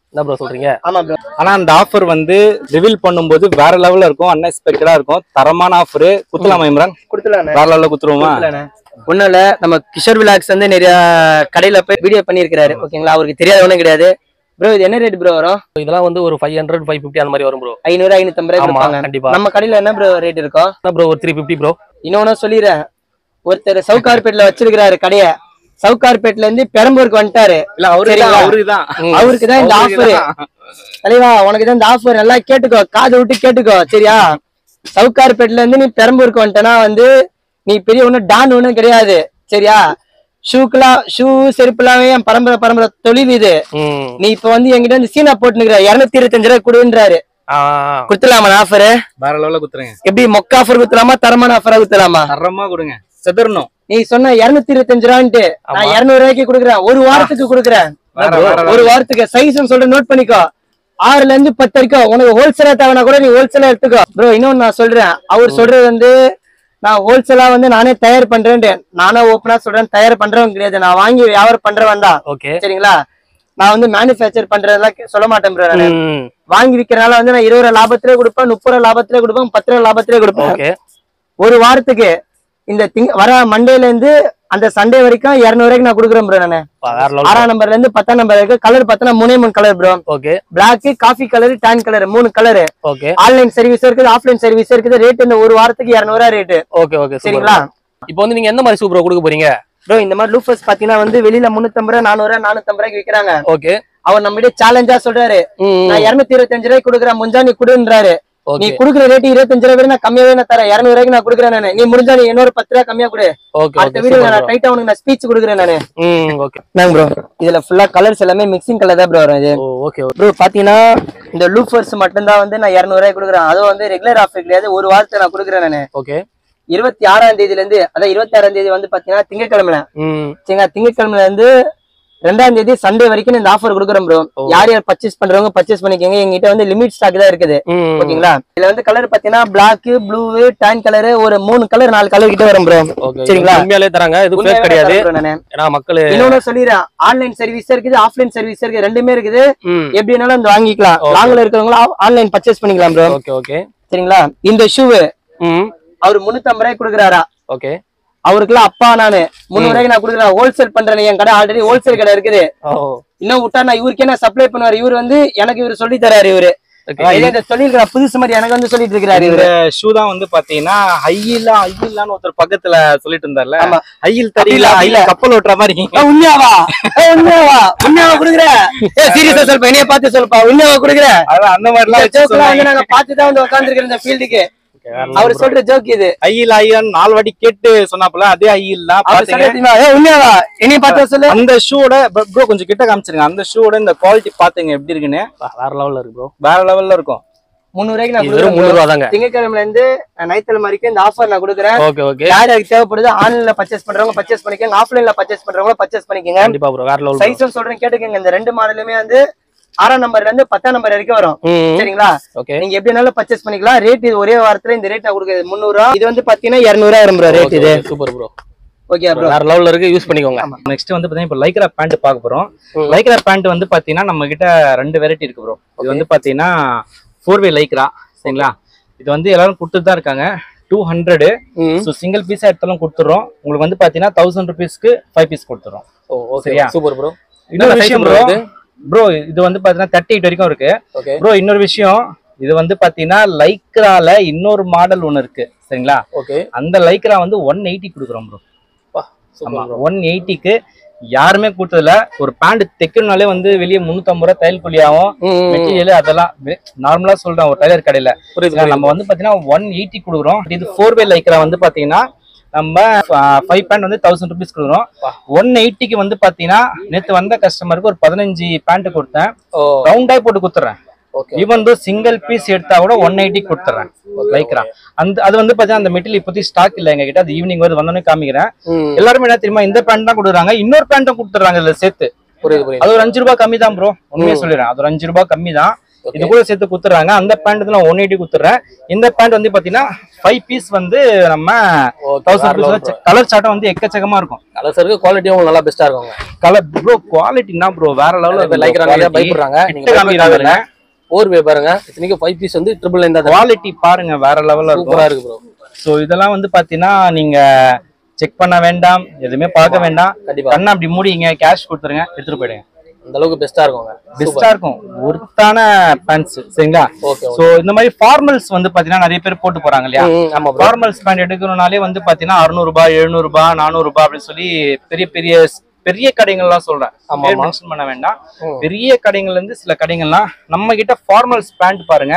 என்ன ப்ரோ சொல்றீங்க ஆமா ப்ரோ ஆனா அந்த ஆஃபர் வந்து ரிவீல் பண்ணும்போது வேற லெவல்ல இருக்கும் அன்எக்ஸ்பெக்டடா இருக்கும் தரமான ஆஃபர் குத்துலாமா இம்ரான் கொடுத்துலாண்ணே வேற லெவல்ல குத்துருவோமா ஒண்ணும் இல்ல நம்ம கிஷோர் விலாக்ஸ் வந்து நிறைய கடையில போய் வீடியோ பண்ணியிருக்கிறாரு ஓகேங்களா அவருக்கு தெரியாத ஒண்ணும் கிடையாது ப்ரோ இது என்ன ரேட் ப்ரோ வரும் இதெல்லாம் வந்து ஒரு ஃபைவ் ஹண்ட்ரட் ஃபைவ் ஃபிஃப்டி அந்த மாதிரி வரும் ப்ரோ ஐநூறு ஐநூத்தம்பது ரூபாய் ஆமா கொடுப்பாங்க கண்டிப்பா நம்ம கடையில என்ன ப்ரோ ரேட் இருக்கும் என்ன ப்ரோ ஒரு த்ரீ ஃபிஃப்டி ப்ரோ இன்னொன்னு சொல்லிடுறேன் ஒருத்தர் சவுகார்பேட்ல வச்சிருக்கிறாரு கடைய சவுகார்பேட்ல இருந்து பெரம்பூருக்கு வந்துட்டாரு இல்ல அவரு சரிங்களா? அவருதான் அவருக்கு தான் இந்த ஆஃபர் தலைவா உனக்கு தான் இந்த ஆஃபர் நல்லா கேட்டுக்கோ காது விட்டு கேட்டுக்கோ சரியா சவுகார்பேட்ல இருந்து நீ பெரம்பூருக்கு வந்துட்டனா வந்து நீ பெரிய ஒண்ணும் டான் ஒண்ணும் கிடையாது சரியா ஷூக்கெல்லாம் ஷூ செருப்புலாமே என் பரம்பரை பரம்பரை தொழில் இது ம் நீ இப்ப வந்து என்கிட்ட வந்து சீனா போட்டுனுக்குற இருநூத்தி இருபத்தஞ்சு ரூபாய் கொடுன்றாரு ஆ குடுத்துலாமா ஆஃபர் வேற லெவல்ல குத்துறேங்க எப்படி மொக்க ஆஃபர் குத்துலாமா தரமான ஆஃபரா குத்துலாமா தரமா கொடுங்க செதறணும் நீ சொன்ன இருநூத்தி இருபத்தஞ்சு ரூபான்ட்டு நான் ஆமா. இருநூறு ரூபாய்க்கு கொடுக்குறேன் ஒரு வாரத்துக்கு கொடுக்குறேன் வேற, வேற level. ஒரு வாரத்துக்கு சைஸ் சொல்ற நோட் பண்ணிக்கோ ஆறுல இருந்து பத்து வரைக்கும் உனக்கு ஹோல்சேலா தேவைனா கூட நீ ஹோல்சேலா எடுத்துக்கோ ப்ரோ இன்னொன்னு நான் சொல்றேன் அவர் சொல்றது வந்து நான் ஹோல்சேலா வந்து நானே தயார் பண்றேன்ட்டு நானே ஓப்பனா சொல்றேன் தயார் பண்றவன் கிடையாது நான் வாங்கி வியாபாரம் பண்றவன் தான் ஓகே சரிங்களா நான் வந்து மேனுஃபேக்சர் பண்றதெல்லாம் கே- சொல்ல மாட்டேன் bro நானு. ம் வாங்கி விக்கிறனால வந்து நான் இருபது ரூபா லாபத்திலே கொடுப்பேன் முப்பது ரூபா லாபத்திலே கொடுப்பேன் பத்து ரூபா லாபத்திலே கொடுப்பேன் ஓகே ஒரு வாரத்துக்கு இந்த திங் வர மண்டேல இருந்து அந்த சண்டே வரைக்கும் இருநூறு ரூபாய்க்கு நான் கொடுக்குறேன் ப்ரோ நானு வேற லெவல் ஆறாம் நம்பர்ல இருந்து பத்தாம் நம்பர் வரைக்கும் கலர் பார்த்தா மூணே மூணு colour bro okay black coffee colour tan colour மூணு கலர் ஓகே ஆன்லைன் சர்வீஸ் இருக்குது ஆஃப்லைன் சர்வீஸ் இருக்குது ரேட் இந்த ஒரு வாரத்துக்கு இருநூறுவா ரேட்டு ஓகே ஓகே சரிங்களா இப்போ வந்து நீங்க எந்த மாதிரி ஷூ ப்ரோ கொடுக்க போறீங்க ப்ரோ இந்த மாதிரி லூஃபர்ஸ் பாத்தீங்கன்னா வந்து வெளியில முன்னூத்தம்பது ரூபா நானூறு நானூத்தம்பது ரூபாய்க்கு விக்கிறாங்க ஓகே அவர் நம்மகிட்ட சேலஞ்சா சொல்றாரு நான் இருநூத்தி இருபத்தஞ்சு ரூபாய்க்கு கொடுக்குறேன் முடிஞ்சா நீ கொடுன்றாரு நீ ஓகே குடுக்குற ரேட் இருபத்தஞ்சு ரூபாய் நான் கம்மியாவே நான் தரேன் இருநூறு ரூபாய்க்கு நான் கொடுக்குறேன் நானு நீ முடிஞ்சா நீ இன்னொரு பத்து ரூபா கம்மியா கொடு ஓகே அடுத்த ஓகே வீடியோ சூப்பர் நான் டைட்டா உனக்கு நான் ஸ்பீச் கொடுக்குறேன் நானு ம் ஓகே நாங்க ப்ரோ இதுல ஃபுல்லா கலர்ஸ் எல்லாமே மிக்சிங் கலர் தான் ப்ரோ வரும் இது ஓ ஓகே ஓகே ப்ரோ பாத்தீங்கன்னா இந்த லூஃபர்ஸ் மட்டும்தான் வந்து நான் இருநூறு ரூபாய் கொடுக்குறேன் அதுவும் வந்து ரெகுலர் ஆஃபர் கிடையாது ஒரு வாரத்தை நான் கொடுக்குறேன் நானு ஓகே இருபத்தி ஆறாம் தேதியில இருந்து அதான் இருபத்தி ஆறாம் தேதி வந்து பாத்தீங்கன்னா திங்கட்கிழமை ம் சரிங்களா திங்கட்கிழமைல இருந்து ரெண்டாம் தேதி சண்டே வரைக்கும் இந்த ஆஃபர் கொடுக்குறோம் ப்ரோ ஓ. யார் யார் பர்ச்சேஸ் பண்றவங்க பர்ச்சேஸ் பண்ணிக்கோங்க எங்ககிட்ட வந்து லிமிட் ஸ்டாக் தான் இருக்குது ம் ஓகேங்களா இதுல வந்து கலர் பாத்தீங்கன்னா பிளாக் ப்ளூ டேன் கலர் ஒரு மூணு கலர் நாலு கலர் கிட்ட வரும் ப்ரோ ஓகே சரிங்களா? உண்மையாலே தராங்க இது ஃபேக் கிடையாது ஏன்னா மக்கள் இன்னொன்னு சொல்லிடுறேன் ஆன்லைன் சர்வீஸ் இருக்குது ஆஃப்லைன் சர்வீஸ் இருக்கு ரெண்டுமே இருக்குது ம் எப்படி வேணாலும் வந்து வாங்கிக்கலாம் Okay. லாங்ல இருக்கிறவங்களும் ஆன்லைன் பர்ச்சேஸ் பண்ணிக்கலாம் ப்ரோ ஓகே ஓகே சரிங்களா இந்த ஷூவு ம் அவர் முன்னூத்தி ரூபாய் கொடுக்குறாரா ஓகே அவருக்குலாம் அப்பா நானு முந்நூறு ரூபாய்க்கு நான் கொடுக்குறேன் ஹோல்சேல் பண்றேன் என் கடை ஆல்ரெடி ஹோல்சேல் கடை இருக்குது ஓ இன்னும் விட்டா நான் இவருக்கே நான் சப்ளை பண்ணுவார் இவர் வந்து எனக்கு இவர் சொல்லி தராரு இவரு ஓகே இதே இந்த சொல்லியிருக்கிற புதுசு மாதிரி எனக்கு வந்து சொல்லிட்டு இருக்கிறாரு இந்த இவரு ஷூ தான் வந்து பாத்தீங்கன்னா ஹையிலா ஹையிலான்னு ஒருத்தர் பக்கத்துல சொல்லிட்டு இருந்தார்ல ஆமா. ஹையில் தெரியல அப்படி இல்ல. ஹையில் கப்பல் ஓட்டுற மாதிரி ஏ, உண்மையாவா ஏ, உண்மையாவா உண்மையாவா குடுக்குற ஏ சீரியஸா சொல்ப்பா என்னைய பார்த்து சொல்ப்பா உண்மையாவா குடுக்குற அதான் அந்த மாதிரிலாம் இந்த வச்சு ஜோக்லாம் வந்து சொன்னாங்க. நாங்க பார்த்து தான் வந்து உட்காந்துருக்கிறோம் இந்த ஃபீல்டுக்கு அவர் சொல்ற ஜோக் இது ஹையில் ஹையில் நாலு வாட்டி கேட்டு சொன்னாப்புல அதே ஹையில் தான் அவர் பாத்தீங்க சொல்ல தெரியுமா ஏ உண்மையாவா என்னைய பார்த்து சொல்லு அந்த ஷூவோட ப்ரோ கொஞ்சம் கிட்ட காமிச்சிருங்க அந்த ஷூவோட இந்த குவாலிட்டி பாத்துங்க எப்படி இருக்குன்னு வேற லெவல்ல இருக்கு ப்ரோ வேற லெவல்ல இருக்கும் முந்நூறு ரூபாய்க்கு நான் இது வெறும் கொடுக்குறேன் முந்நூறு ரூபா தாங்க திங்கக்கிழமைல இருந்து ஞாயிற்றுக்கிழமை வரைக்கும் இந்த ஆஃபர் நான் கொடுக்குறேன் ஓகே ஓகே யார் யாருக்கு தேவைப்படுது ஆன்லைன்ல பர்ச்சேஸ் பண்றவங்க பர்ச்சேஸ் பண்ணிக்கோங்க ஆஃப்லைன்ல பர்ச்சேஸ் பண்றவங்க பர்ச்சேஸ் பண்ணிக்கோங்க கண்டிப்பா ப்ரோ வேற லெவல் சைஸும் சொல்றேன் கேட்டுக்கோங்க இந்த ரெண்டு மாடலுமே வந்து ஆறாம் நம்பர்ல இருந்து பத்தாம் நம்பர் வரைக்கும் வரும் ம் சரிங்களா ஓகே நீங்க எப்படினாலும் பர்ச்சேஸ் பண்ணிக்கலாம் ரேட் இது ஒரே வாரத்துல இந்த ரேட் நான் கொடுக்குறது முந்நூறு ரூபா இது வந்து பாத்தீங்கன்னா இருநூறு வரும் ப்ரோ ரேட் இது சூப்பர் ப்ரோ ஓகே ப்ரோ வேற லெவல்ல இருக்கு யூஸ் பண்ணிக்கோங்க நெக்ஸ்ட் வந்து பாத்தீங்கன்னா இப்போ லைக்ரா பேண்ட் பார்க்க போறோம் ம். லைக்ரா பேண்ட் வந்து பாத்தீங்கன்னா நம்ம கிட்ட ரெண்டு வெரைட்டி இருக்கு ப்ரோ இது வந்து பாத்தீங்கன்னா ஃபோர் வே லைக்ரா சரிங்களா இது வந்து எல்லாரும் கொடுத்துட்டு தான் இருக்காங்க டூ ஹண்ட்ரடு ம் ஸோ சிங்கிள் பீஸா எடுத்தாலும் கொடுத்துறோம் உங்களுக்கு வந்து பாத்தீங்கன்னா தௌசண்ட் ருபீஸ்க்கு ஃபைவ் பீஸ் கொடுத்துறோம் ஓ ஓகே சரியா? சூப்பர் ப்ரோ இன்னொரு size விஷயம் bro ப்ரோ இது? ப்ரோ இது வந்து பாத்தீங்கன்னா தேர்ட்டி எயிட் வரைக்கும் இருக்கு ஓகே ப்ரோ இன்னொரு விஷயம் இது வந்து பாத்தீங்கன்னா லைக்ரால இன்னொரு மாடல் ஒன்னு இருக்கு சரிங்களா ஓகே அந்த லைக்ரா வந்து ஒன் எயிட்டி கொடுக்குறோம் ப்ரோ ஆமா சூப்பர் ப்ரோ ஒன் எயிட்டிக்கு யாருமே கொடுத்ததில்ல ஒரு பேண்ட் தைக்கணும்னாலே வந்து வெளியே முந்நூத்தம்பது ரூபா தையல் கூலி ஆகும் மெட்டீரியல் அதெல்லாம் நார்மலா சொல்றேன் ஒரு டைலர் கடையில புரியுது நம்ம வந்து பாத்தீங்கன்னா ஒன் எயிட்டி கொடுக்குறோம் இது ஃபோர் வே லைக்ரா வந்து பாத்தீங்கன்னா நம்ம ஃபைவ் பேண்ட் வந்து தௌசண்ட் ருபீஸ் கொடுக்குறோம் ஒன் எயிட்டிக்கு வந்து பாத்தீங்கன்னா நேத்து வந்த கஸ்டமருக்கு ஒரு பதினஞ்சு பேண்ட் கொடுத்தேன் ஓ ரவுண்டாய் போட்டு கொடுத்துறேன் okay even though single piece எடுத்தா கூட ஒன் எயிட்டி கொடுத்துறேன் லைக்ரா அந்த அது வந்து பாத்தீங்கன்னா அந்த மெட்டீரியல் இப்போதைக்கு ஸ்டாக் இல்ல எங்க கிட்ட அது ஈவினிங் வருது வந்தோடனே காமிக்கிறேன் ம் எல்லாருமே என்ன தெரியுமா இந்த பேண்ட் தான் கொடுக்குறாங்க இன்னொரு பேண்ட்டும் கொடுத்துறாங்க இதுல சேர்த்து புரியுது புரியுது அது ஒரு அஞ்சு ரூபாய் கம்மி தான் ப்ரோ உண்மையா சொல்லிடுறேன் அது ஒரு அஞ்சு ரூபாய் கம்மி தான் இது கூட சேர்த்து குத்துறாங்க அந்த பேண்ட் வந்து நான் ஒன் எயிட்டி குத்துறேன் இந்த பேண்ட் வந்து பாத்தீங்கன்னா ஃபைவ் பீஸ் வந்து நம்ம தௌசண்ட் ருபீஸ் கலர் சாட்டம் வந்து எக்கச்சக்கமா இருக்கும் கலர்ஸ் இருக்கு குவாலிட்டியும் உங்களுக்கு நல்லா பெஸ்டா இருக்குங்க கலர் ப்ரோ குவாலிட்டினா ப்ரோ வேற நிறைய பேர் லெவலில் லைக்கிறாங்க நிறைய பயப்படுறாங்க நீங்க காமிக்கிறாங்க ஓர் வே பாருங்க இத்தனைக்கு ஃபைவ் பீஸ் வந்து ட்ரிபிள் நைன் தான் குவாலிட்டி பாருங்க வேற லெவல்ல இருக்கும் சூப்பரா இருக்கு ப்ரோ ஸோ இதெல்லாம் வந்து பாத்தீங்கன்னா நீங்க செக் பண்ண வேண்டாம் எதுவுமே பார்க்க வேண்டாம் கண்டிப்பா கண்ணை அப்படி மூடிங்க கேஷ் கொடுத்துருங்க எடுத்துட்டு போயிடுங்க அந்த அளவுக்கு பெஸ்டா இருக்குங்க பெஸ்டா இருக்கும் ஒருத்தான பேண்ட்ஸ் சரிங்களா ஓகே சோ இந்த மாதிரி ஃபார்மல்ஸ் வந்து பாத்தீங்கன்னா நிறைய பேர் போட்டு போறாங்க இல்லையா ஆமா ப்ரோ ஃபார்மல்ஸ் பேண்ட் எடுக்கணும்னாலே வந்து பாத்தீங்கன்னா அறுநூறு ரூபாய் எழுநூறு ரூபாய் நானூறு ரூபாய் அப்படின்னு சொல்லி பெரிய பெரிய பெரிய கடைகள்லாம் சொல்றேன் ஆமா, பேர் ஆமா. மென்ஷன் பண்ண வேண்டாம் ம். பெரிய கடைகள்ல இருந்து சில கடைகள்லாம் நம்ம கிட்ட ஃபார்மல்ஸ் பேண்ட் பாருங்க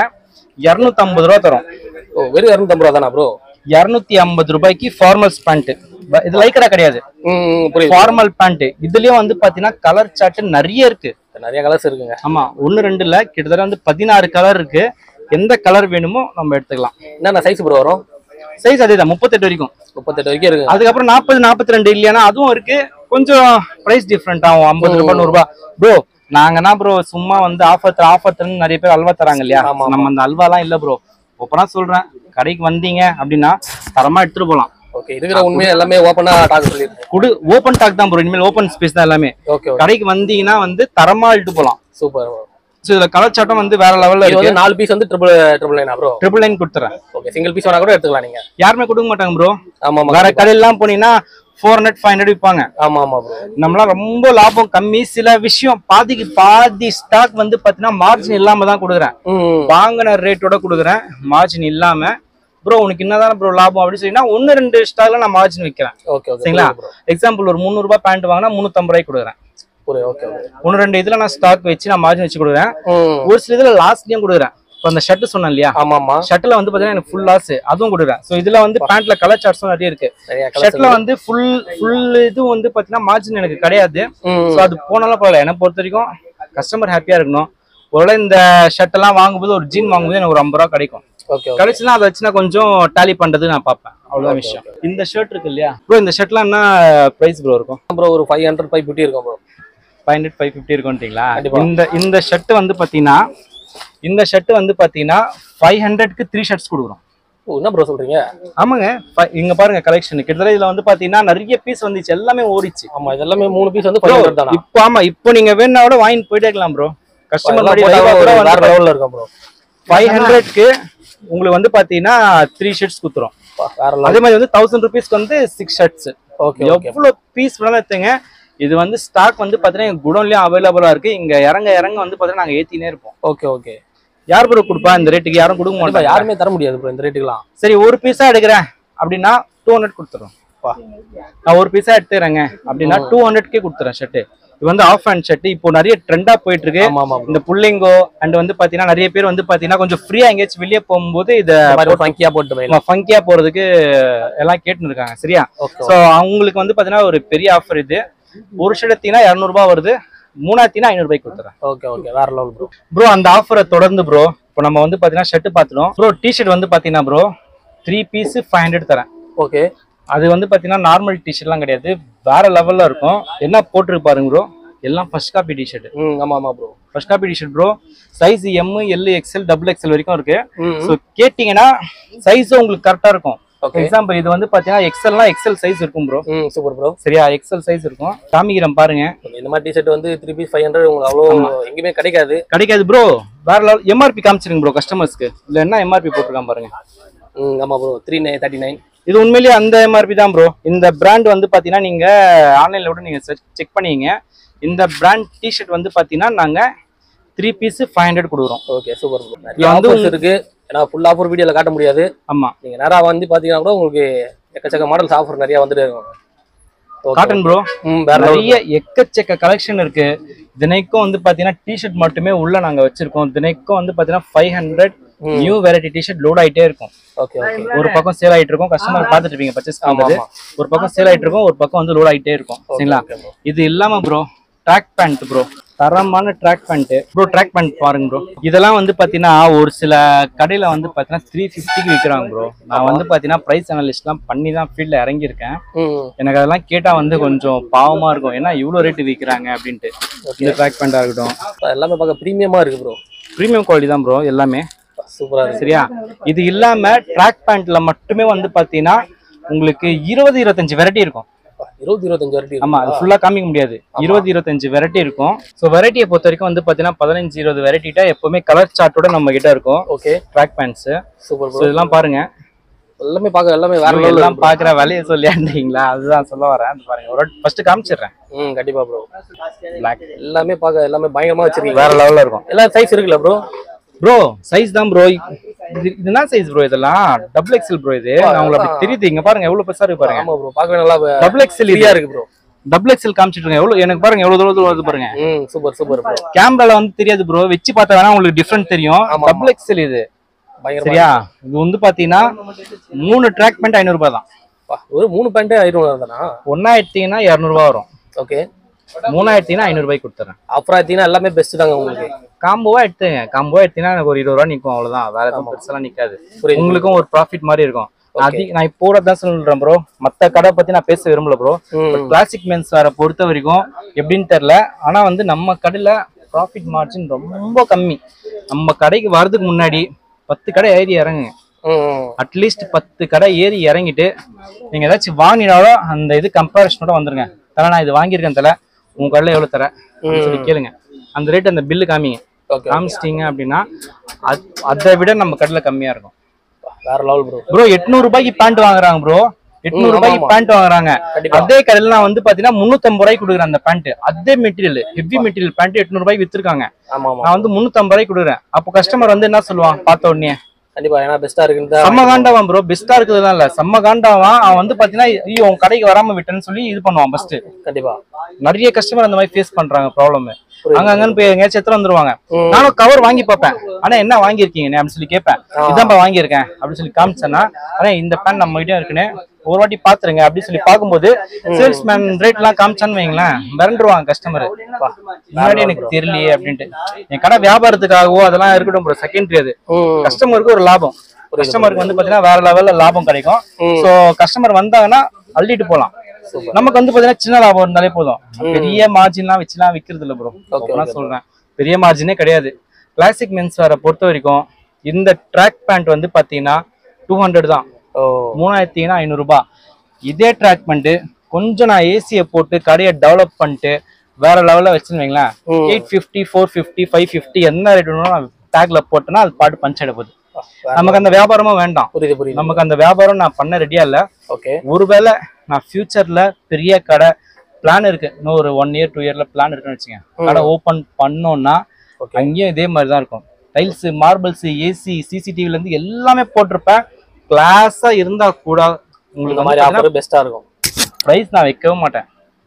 250 ரூபா தரும் ஓ வெறும் இரநூத்தம்பது ரூபா தானா ப்ரோ இருநூத்தி ஐம்பது ரூபாய்க்கு ஃபார்மல்ஸ் பேண்ட் இது லைக்கடா கிடையாது ம் புரியுது ஃபார்மல் பேண்ட் இதுலயும் வந்து பாத்தீங்கன்னா கலர் சார்ட் நிறைய இருக்கு நிறைய கலர்ஸ் இருக்குங்க ஆமா ஒன்னு ரெண்டு இல்ல கிட்டத்தட்ட வந்து பதினாறு கலர் இருக்கு எந்த கலர் வேணுமோ நம்ம எடுத்துக்கலாம் என்னென்ன சைஸ் ப்ரோ வரும் சைஸ் அதே தான் முப்பத்தெட்டு வரைக்கும் முப்பத்தெட்டு வரைக்கும் இருக்குங்க அதுக்கப்புறம் நாற்பது நாற்பத்தி ரெண்டு இல்லையானா அதுவும் இருக்கு கொஞ்சம் பிரைஸ் டிஃப்ரெண்ட் ஆகும் ஐம்பது ரூபாய் நூறு ரூபாய் ப்ரோ நாங்கன்னா ப்ரோ சும்மா வந்து ஆஃபர் ஆஃபர் தரணும் நிறைய பேர் அல்வா தராங்க இல்லையா ஆமா, ஆமா. நம்ம அந்த அல்வாலாம் இல்ல ப்ரோ ஒப்பனா சொல்றேன் கடைக்கு வந்தீங்க அப்படின்னா தரமா எடுத்துட்டு போலாம் ஓகே இருக்கிற உண்மையை எல்லாமே ஓப்பனா டாக் சொல்லிருக்கேன் குடு ஓப்பன் டாக் தான் ப்ரோ இனிமேல் ஓப்பன் ஸ்பேஸ் தான் எல்லாமே ஓகே ஓகே கடைக்கு வந்தீங்கன்னா வந்து தரமா இட்டு போலாம் சூப்பர் ஸோ இதுல கலர் சாட்டம் வந்து வேற லெவல்ல இது இருக்கு வந்து நாலு பீஸ் வந்து ட்ரிபிள் ட்ரிபிள் நைனா ப்ரோ ட்ரிபிள் லைன் கொடுத்துறேன் ஓகே சிங்கிள் பீஸ் வேணா கூட எடுத்துக்கலாம் நீங்க யாருமே கொடுக்க மாட்டாங்க ப்ரோ ஆமா ஆமா வேற கடையெல்லாம் போனீங்கன்னா ஃபோர் ஹண்ட்ரட் ஃபைவ் ஹண்ட்ரட் விற்பாங்க ஆமா ஆமா ப்ரோ நம்மளாம் ரொம்ப லாபம் கம்மி சில விஷயம் பாதிக்கு பாதி ஸ்டாக் வந்து பாத்தீங்கன்னா மார்ஜின் இல்லாம தான் கொடுக்குறேன் ம் வாங்கின ரேட்டோட கொடுக்குறேன் மார்ஜின் இல்லாம ப்ரோ உனக்கு என்னதான் ப்ரோ லாபம் அப்படின்னு சொல்லினா ஒன்னு ரெண்டு ஸ்டாக்ல நான் மார்ஜின் வைக்கிறேன் ஓகே ஓகே சரிங்களா ப்ரோ எக்ஸாம்பிள் ஒரு முந்நூறு ரூபாய் பேண்ட் வாங்கினா முந்நூத்தம்பது ரூபாய்க்கு கொடுக்குறேன் புரியுது ஓகே ஓகே ஒன்னு ரெண்டு இதுல நான் ஸ்டாக் வச்சு நான் மார்ஜின் வச்சு கொடுக்குறேன் ம் ஒரு சில இதுல லாஸ்ட்லயும் கொடுக்குறேன் இப்போ அந்த ஷர்ட் சொன்னேன் இல்லையா ஆமா ஆமா ஷர்ட்ல வந்து பாத்தீங்கன்னா எனக்கு ஃபுல் லாஸ் அதுவும் கொடுக்குறேன் ஸோ இதுல வந்து பேண்ட்ல கலர் சார்ட்ஸும் நிறைய இருக்கு நிறைய ஷர்ட்ல கலர்ஸ் வந்து ஃபுல் ஃபுல் இது வந்து பாத்தீங்கன்னா மார்ஜின் எனக்கு கிடையாது ம் ஸோ அது போனாலும் பரவாயில்ல என்னை பொறுத்த வரைக்கும் கஸ்டமர் ஹாப்பியா இருக்கணும் ஒருவேளை இந்த ஷர்ட் எல்லாம் வாங்கும்போது ஒரு ஜீன் வாங்கும்போது எனக்கு ஒரு ஐம்பது ரூபா கிடைக்கும் ஓகே ஓகே கிடைச்சுன்னா அதை வச்சு நான் கொஞ்சம் டேலி பண்றது நான் பார்ப்பேன் அவ்வளவுதான் விஷயம் இந்த ஷர்ட் இருக்கு இல்லையா ப்ரோ இந்த ஷர்ட்லாம் என்ன பிரைஸ் ப்ரோ இருக்கும் ப்ரோ ஒரு ஃபைவ் ஹண்ட்ரட் ஃபைவ் ஃபிஃப்டி இருக்கும் bro five hundred five fifty இருக்கும்ன்றீங்களா கண்டிப்பா. இந்த இந்த ஷர்ட் வந்து பாத்தீங்கன்னா இந்த ஷர்ட் வந்து பாத்தீங்கன்னா ஃபைவ் ஹண்ட்ரட்க்கு த்ரீ ஷர்ட்ஸ் கொடுக்குறோம் ஓ என்ன ப்ரோ சொல்றீங்க ஆமாங்க fi- இங்க பாருங்க கலெக்ஷன் கிட்டத்தட்ட இதுல வந்து பாத்தீங்கன்னா நிறைய பீஸ் வந்துச்சு எல்லாமே ஓடிச்சு ஆமா இதெல்லாமே மூணு பீஸ் வந்து ஃபைவ் ஹண்ட்ரட் தானா இப்போ ஆமா இப்போ நீங்க வேணா கூட வாங்கிட்டு போயிட்டே இருக்கலாம் ப்ரோ கஸ்டமர் அதெல்லாம் போட்டா ஒரு வேற லெவல்ல இருக்கும் ப்ரோ ஃபைவ் ஹண்ட்ரட்க்கு உங்களுக்கு வந்து பாத்தீங்கன்னா த்ரீ ஷர்ட்ஸ் குத்துரும் வேற லெவல் அதே மாதிரி வந்து தௌசண்ட் ருபீஸ்க்கு வந்து சிக்ஸ் ஷர்ட்ஸ் ஓகே ஓகே எவ்வளவு பீஸ் வேணாலும் எடுத்துங்க இது வந்து ஸ்டாக் வந்து பாத்தீங்கன்னா எங்க குடோன்லயும் அவைலபிளா இருக்கு இங்க இறங்க இறங்க வந்து பாத்தீங்கன்னா நாங்க ஏத்தினே இருப்போம் ஓகே ஓகே யார் ப்ரோ கொடுப்பா இந்த ரேட்டுக்கு யாரும் கொடுக்க கண்டிப்பா மாட்டாங்க யாருமே தர முடியாது ப்ரோ இந்த ரேட்டுக்குலாம் சரி ஒரு பீஸா எடுக்கிறேன் அப்படின்னா டூ ஹண்ட்ரட் கொடுத்துறோம் நான் ஒரு பீஸா எடுத்துறேங்க அப்படின்னா டூ ஹண்ட்ரட்கே கொடுத்துறேன் ஷர்ட் இது வந்து ஆஃப் ஹேண்ட் ஷர்ட் இப்போ நிறைய ட்ரெண்டா போயிட்டு இருக்கு ஆமா ஆமா bro. இந்த புள்ளிங்கோ அண்ட் வந்து பாத்தீங்கன்னா நிறைய பேர் வந்து பாத்தீங்கன்னா கொஞ்சம் ஃப்ரீயா எங்கேயாச்சும் வெளியே போகும்போது இத இந்த மாதிரி ஒரு ஃபங்கியா போட்டு போயிடலாம் ஃபங்கியா போறதுக்கு எல்லாம் கேட்டுன்னு இருக்காங்க சரியா ஓகே சோ அவங்களுக்கு வந்து பாத்தீங்கன்னா ஒரு பெரிய ஆஃபர் இது ஒரு ஷர்ட் எடுத்தீங்கன்னா இரநூறுபா வருது மூணாத்தினா ஐநூறு ரூபாய்க்கு கொடுத்துறேன் ஓகே ஓகே வேற லெவல் ப்ரோ ப்ரோ அந்த ஆஃபரை தொடர்ந்து ப்ரோ இப்போ நம்ம வந்து பாத்தீங்கன்னா ஷர்ட் பார்த்துட்டோம் ப்ரோ டிஷர்ட் வந்து பாத்தீங்கன்னா bro three piece five hundred தரேன் ஓகே அது வந்து பாத்தீங்கன்னா நார்மல் டிஷர்ட்லாம் கிடையாது வேற லெவல்ல இருக்கும் என்ன போட்டிருக்கு பாருங்க ப்ரோ எல்லாம் ஃபர்ஸ்ட் காப்பி டிஷர்ட் ம் ஆமா ஆமா bro first copy T-shirt bro size M L XL double XL வரைக்கும் இருக்கு ம் ஸோ கேட்டிங்கன்னா சைஸும் உங்களுக்கு கரெக்டா இருக்கும் ஓகே எக்ஸாம்பிள் இது வந்து பாத்தீங்கன்னா எக்ஸ்எல்னா எக்ஸ்எல் சைஸ் இருக்கும் ப்ரோ ம் சூப்பர் ப்ரோ சரியா எக்ஸ்எல் சைஸ் இருக்கும் காமிக்கிறேன் பாருங்க இந்த மாதிரி டிஷர்ட் வந்து த்ரீ பீஸ் ஃபைவ் ஹண்ட்ரட் உங்களுக்கு அவ்வளோ எங்கேயுமே கிடைக்காது கிடைக்காது ப்ரோ வேற லெவல் எம்ஆர்பி காமிச்சிருங்க ப்ரோ கஸ்டமர்ஸ்க்கு இல்ல என்ன எம்ஆர்பி போட்டிருக்கான் பாருங்க ம் ஆமா bro three nine thirty nine இது உண்மையிலேயே அந்த எம்ஆர்பி தான் ப்ரோ இந்த பிராண்ட் வந்து பாத்தீங்கன்னா நீங்க ஆன்லைன்ல கூட நீங்க செக் பண்ணீங்க இந்த பிராண்ட் டிஷர்ட் வந்து பாத்தீங்கன்னா நாங்க த்ரீ பீஸ் ஃபைவ் ஹண்ட்ரட் கொடுக்குறோம் ஓகே சூப்பர் ப்ரோ நிறைய இது வந்து ஆஃபர்ஸ் இருக்கு ஏன்னா ஃபுல் ஆஃபர் வீடியோல காட்ட முடியாது ஆமா நீங்க நேரா வந்து பாத்தீங்கன்னா கூட உங்களுக்கு எக்கச்சக்க மாடல்ஸ் ஆஃபர் நிறைய வந்துட்டே இருக்கும் Okay. காட்டன் ப்ரோ ம் வேற level நிறைய எக்கச்சக்க கலெக்ஷன் இருக்கு தினைக்கும் வந்து பாத்தீங்கன்னா டிஷர்ட் மட்டுமே உள்ள நாங்க வச்சிருக்கோம் தினைக்கும் வந்து பாத்தீங்கன்னா five hundred new variety T-shirt load ஆயிட்டே இருக்கும் ஓகே ஓகே ஒரு பக்கம் சேல் ஆயிட்டு இருக்கும் கஸ்டமர் பாத்துட்டு இருப்பீங்க பர்ச்சேஸ் பண்றது ஆமா. ஒரு பக்கம் சேல் ஆயிட்டு இருக்கும் ஒரு பக்கம் வந்து லோட் ஆயிட்டே இருக்கும் சரிங்களா okay bro. இது இல்லாம ப்ரோ ட்ராக் பேண்ட் ப்ரோ தரமான track pant bro track pant பாருங்க ப்ரோ இதெல்லாம் வந்து பாத்தீங்கன்னா ஒரு சில கடையில வந்து பாத்தீங்கன்னா த்ரீ ஃபிஃப்டிக்கு விற்கிறாங்க ப்ரோ நான் வந்து பாத்தீங்கன்னா பிரைஸ் அனலிஸ்ட்லாம் பண்ணி தான் ஃபீல்ட்ல இறங்கியிருக்கேன் ம் எனக்கு அதெல்லாம் கேட்டா வந்து கொஞ்சம் பாவமா இருக்கும் ஏன்னா இவ்வளவு ரேட்டு விற்கிறாங்க அப்படின்ட்டு இந்த ட்ராக் பேண்டா இருக்கட்டும் எல்லாமே பார்க்க ப்ரீமியமா இருக்கு ப்ரோ ப்ரீமியம் குவாலிட்டி தான் ப்ரோ எல்லாமே சூப்பரா இருக்கு சரியா இது இல்லாம ட்ராக் பேண்ட்ல மட்டுமே வந்து பாத்தீங்கன்னா உங்களுக்கு இருபது இருபத்தஞ்சு வெரைட்டி இருக்கும் இருபது இருபத்தஞ்சு வெரைட்டி ஆமா அது ஃபுல்லா காமிக்க முடியாது இருபது இருபத்தஞ்சு வெரைட்டி இருக்கும் ஸோ வெரைட்டியை பொறுத்த வரைக்கும் வந்து பாத்தீங்கன்னா பதினஞ்சு இருபது வெரைட்டிட்ட எப்பவுமே கலர் சார்ட்டோட நம்ம கிட்ட இருக்கும் okay track pants super so bro இதெல்லாம் பாருங்க எல்லாமே பார்க்க எல்லாமே வேற இவங்க லெவல்ல எல்லாம் பாக்குற விலையை சொல்லியாண்டீங்களா அதுதான் சொல்ல வரேன் அது பாருங்க ஒரு ஃபர்ஸ்ட் காமிச்சிடுறேன் ம் கண்டிப்பா ப்ரோ பிளாக் எல்லாமே பார்க்க எல்லாமே பயங்கரமா வச்சிருக்கீங்க வேற லெவல்ல இருக்கும் எல்லா சைஸ் இருக்குல்ல ப்ரோ ப்ரோ சைஸ் தான் ப்ரோ இது இது என்ன சைஸ் ப்ரோ இதெல்லாம் டபுள் எக்ஸல் ப்ரோ இது நான் உங்களுக்கு அப்படி தெரியுது இங்க பாருங்க எவ்வளவு பெருசா இருக்கு பாருங்க ஆமா ப்ரோ பார்க்கவே நல்லா டபுள் எக்ஸல் ஃப்ரீயா இது இருக்கு ப்ரோ டபுள் எக்ஸல் காமிச்சிட்டு இருக்கேன் எவ்வளவு எனக்கு பாருங்க எவ்வளவு தூரம் வருது பாருங்க ம் சூப்பர் சூப்பர் ப்ரோ கேமரால வந்து தெரியாது ப்ரோ வச்சு பார்த்தா வேணா உங்களுக்கு டிஃபரெண்ட் தெரியும் ஆமா, டபுள் எக்ஸல் இது பயங்கரமா சரியா இது வந்து பாத்தீங்கன்னா மூணு ட்ராக் பேண்ட் ஐநூறு ரூபாய் தான் பா, ஒரு மூணு பேண்ட்டே ஐநூறு தானா ஒன்னா எடுத்தீங்கன்னா இரநூறுபா வரும் ஓகே மூணா எடுத்தீங்கன்னா ஐநூறு ரூபாய்க்கு கொடுத்துறேன் அப்புறம் பார்த்தீங்கன்னா எல்லாமே பெஸ்ட் தாங்க உங்களுக்கு காம்போவா எடுத்துங்க காம்போவா எடுத்தீங்கன்னா எனக்கு ஒரு இருபது ரூபா நிக்கும் அவ்வளவுதான் வேற எதுவும் பெருசெல்லாம் நிக்காது புரியுது. உங்களுக்கும் ஒரு ப்ராஃபிட் மாதிரி இருக்கும் அதிக நான் இப்போ தான் சொல்றேன் ப்ரோ மத்த கடை பத்தி நான் பேச விரும்பல ப்ரோ ம் கிளாசிக் மென்ஸ் வேற பொறுத்த வரைக்கும் எப்படின்னு தெரியல ஆனா வந்து நம்ம கடையில ப்ராஃபிட் மார்ஜின் ரொம்ப கம்மி நம்ம கடைக்கு வர்றதுக்கு முன்னாடி பத்து கடை ஏறி இறங்குங்க ம் அட்லீஸ்ட் பத்து கடை ஏறி இறங்கிட்டு நீங்க ஏதாச்சும் வாங்கினாலும் அந்த இது கம்பேரிஷனோட வந்துருங்க தலை நான் இது வாங்கியிருக்கேன் தலை உங்க கடையில எவ்வளவு தரேன் அப்படின்னு சொல்லி கேளுங்க அந்த ரேட் அந்த பில்லு காமிங்க ஓகே காமிச்சிட்டீங்க அப்படின்னா அது- அதை விட நம்ம கடையில கம்மியா இருக்கும் வேற லெவல் ப்ரோ ப்ரோ எட்நூறு ரூபாய்க்கு பேண்ட் வாங்குறாங்க ப்ரோ எட்நூறு ஆமா, ரூபாய்க்கு ஆமா. பேண்ட் வாங்குறாங்க கண்டிப்பா அதே கடையில நான் வந்து பாத்தீங்கன்னா முன்னூத்தம்பது ரூபாய்க்கு கொடுக்குறேன் அந்த பேண்ட் அதே மெட்டீரியல் ஹெவி மெட்டீரியல் பேண்ட் எட்நூறு ரூபாய்க்கு வித்துருக்காங்க ஆமா ஆமா நான் வந்து முன்னூத்தம்பது ரூபாய்க்கு கொடுக்குறேன் அப்போ கஸ்டமர் வந்து என்ன சொல்லுவான் பார்த்த உடனே கண்டிப்பா ஏன்னா பெஸ்டா இருக்குன்னு தான் செம்ம காண்டாவான் ப்ரோ பெஸ்டா இருக்குதுலாம் இல்ல செம்ம காண்டாவான் அவன் வந்து பாத்தீங்கன்னா ஐயோ உன் கடைக்கு வராம விட்டேன்னு சொல்லி இது பண்ணுவான் ஃபர்ஸ்ட் கண்டிப்பா நிறைய கஸ்டமர் அந்த மாதிரி ஃபேஸ் பண்றாங்க ப்ராப்ளம் புரியுது. அங்க அங்கன்னு போய் எங்கேயாச்சும் எடுத்துட்டு வந்துருவாங்க ம். நானும் கவர் வாங்கி பார்ப்பேன் ஆனா என்ன வாங்கியிருக்கீங்க அப்படின்னு சொல்லி கேட்பேன் இதான்ப்பா வாங்கியிருக்கேன் அப்படின்னு சொல்லி காமிச்சேன்னா ஆனா இந்த பேன் நம்ம கிட்ட இருக்குன்னு ஒரு வாட்டி பாத்துருங்க அப்படின்னு சொல்லி பார்க்கும்போது சேல்ஸ்மேன் ரேட் எல்லாம் காமிச்சான்னு வைங்களேன் மிரண்டுருவாங்க கஸ்டமர் முன்னாடி எனக்கு தெரியலையே அப்படின்ட்டு என் கடை வியாபாரத்துக்காகவோ அதெல்லாம் இருக்கட்டும் ப்ரோ செகண்டரி அது ம் கஸ்டமருக்கு ஒரு லாபம் கஸ்டமருக்கு வந்து பாத்தீங்கன்னா வேற லெவல்ல லாபம் கிடைக்கும் ம். சோ கஸ்டமர் வந்தாங்கன்னா அள்ளிட்டு போலாம் நமக்கு வந்து பாத்தீங்கன்னா சின்ன லாபம் இருந்தாலே போதும் பெரிய மார்ஜின்லாம் வச்சுலாம் விக்கிறது இல்ல ப்ரோ Okay, நான் சொல்றேன் பெரிய மார்ஜினே கிடையாது கிளாசிக் மென்ஸ் வேற பொறுத்த வரைக்கும் இந்த ட்ராக் பேண்ட் வந்து பாத்தீங்கன்னா டூ ஹண்ட்ரட் தான் ஓ மூணாயிரத்தி ஐநூறு ரூபாய் இதே ட்ராக் பண்ணிட்டு கொஞ்சம் நான் ஏசியை போட்டு கடையை டெவலப் பண்ணிட்டு வேற லெவல்ல வச்சுன்னு வைங்களேன் ம். Eight fifty four fifty five fifty என்ன ரேட் வேணும் நான் டேக்ல போட்டேன்னா அது பாட்டு பஞ்ச் ஆயிட போகுது நமக்கு அந்த வியாபாரமும் வேண்டாம் புரியுது புரியுது நமக்கு அந்த வியாபாரம் நான் பண்ண ரெடியா இல்ல ஓகே ஒருவேளை நான் ஃபியூச்சர்ல பெரிய கடை பிளான் இருக்கு இன்னும் ஒரு ஒன் இயர் டூ இயர்ல பிளான் இருக்குன்னு வச்சுங்க கடை ஓபன் பண்ணோம்னா Okay. அங்கேயும் இதே மாதிரி தான் இருக்கும் டைல்ஸ் மார்பிள்ஸ் ஏசி சிசிடிவில இருந்து எல்லாமே போட்டிருப்பேன் கிளாஸா இருந்தா கூட உங்களுக்கு இந்த வந்து மாதிரி பாத்தீங்கன்னா ஆஃபர் பெஸ்டா இருக்கும் ப்ரைஸ் நான் வைக்கவே மாட்டேன்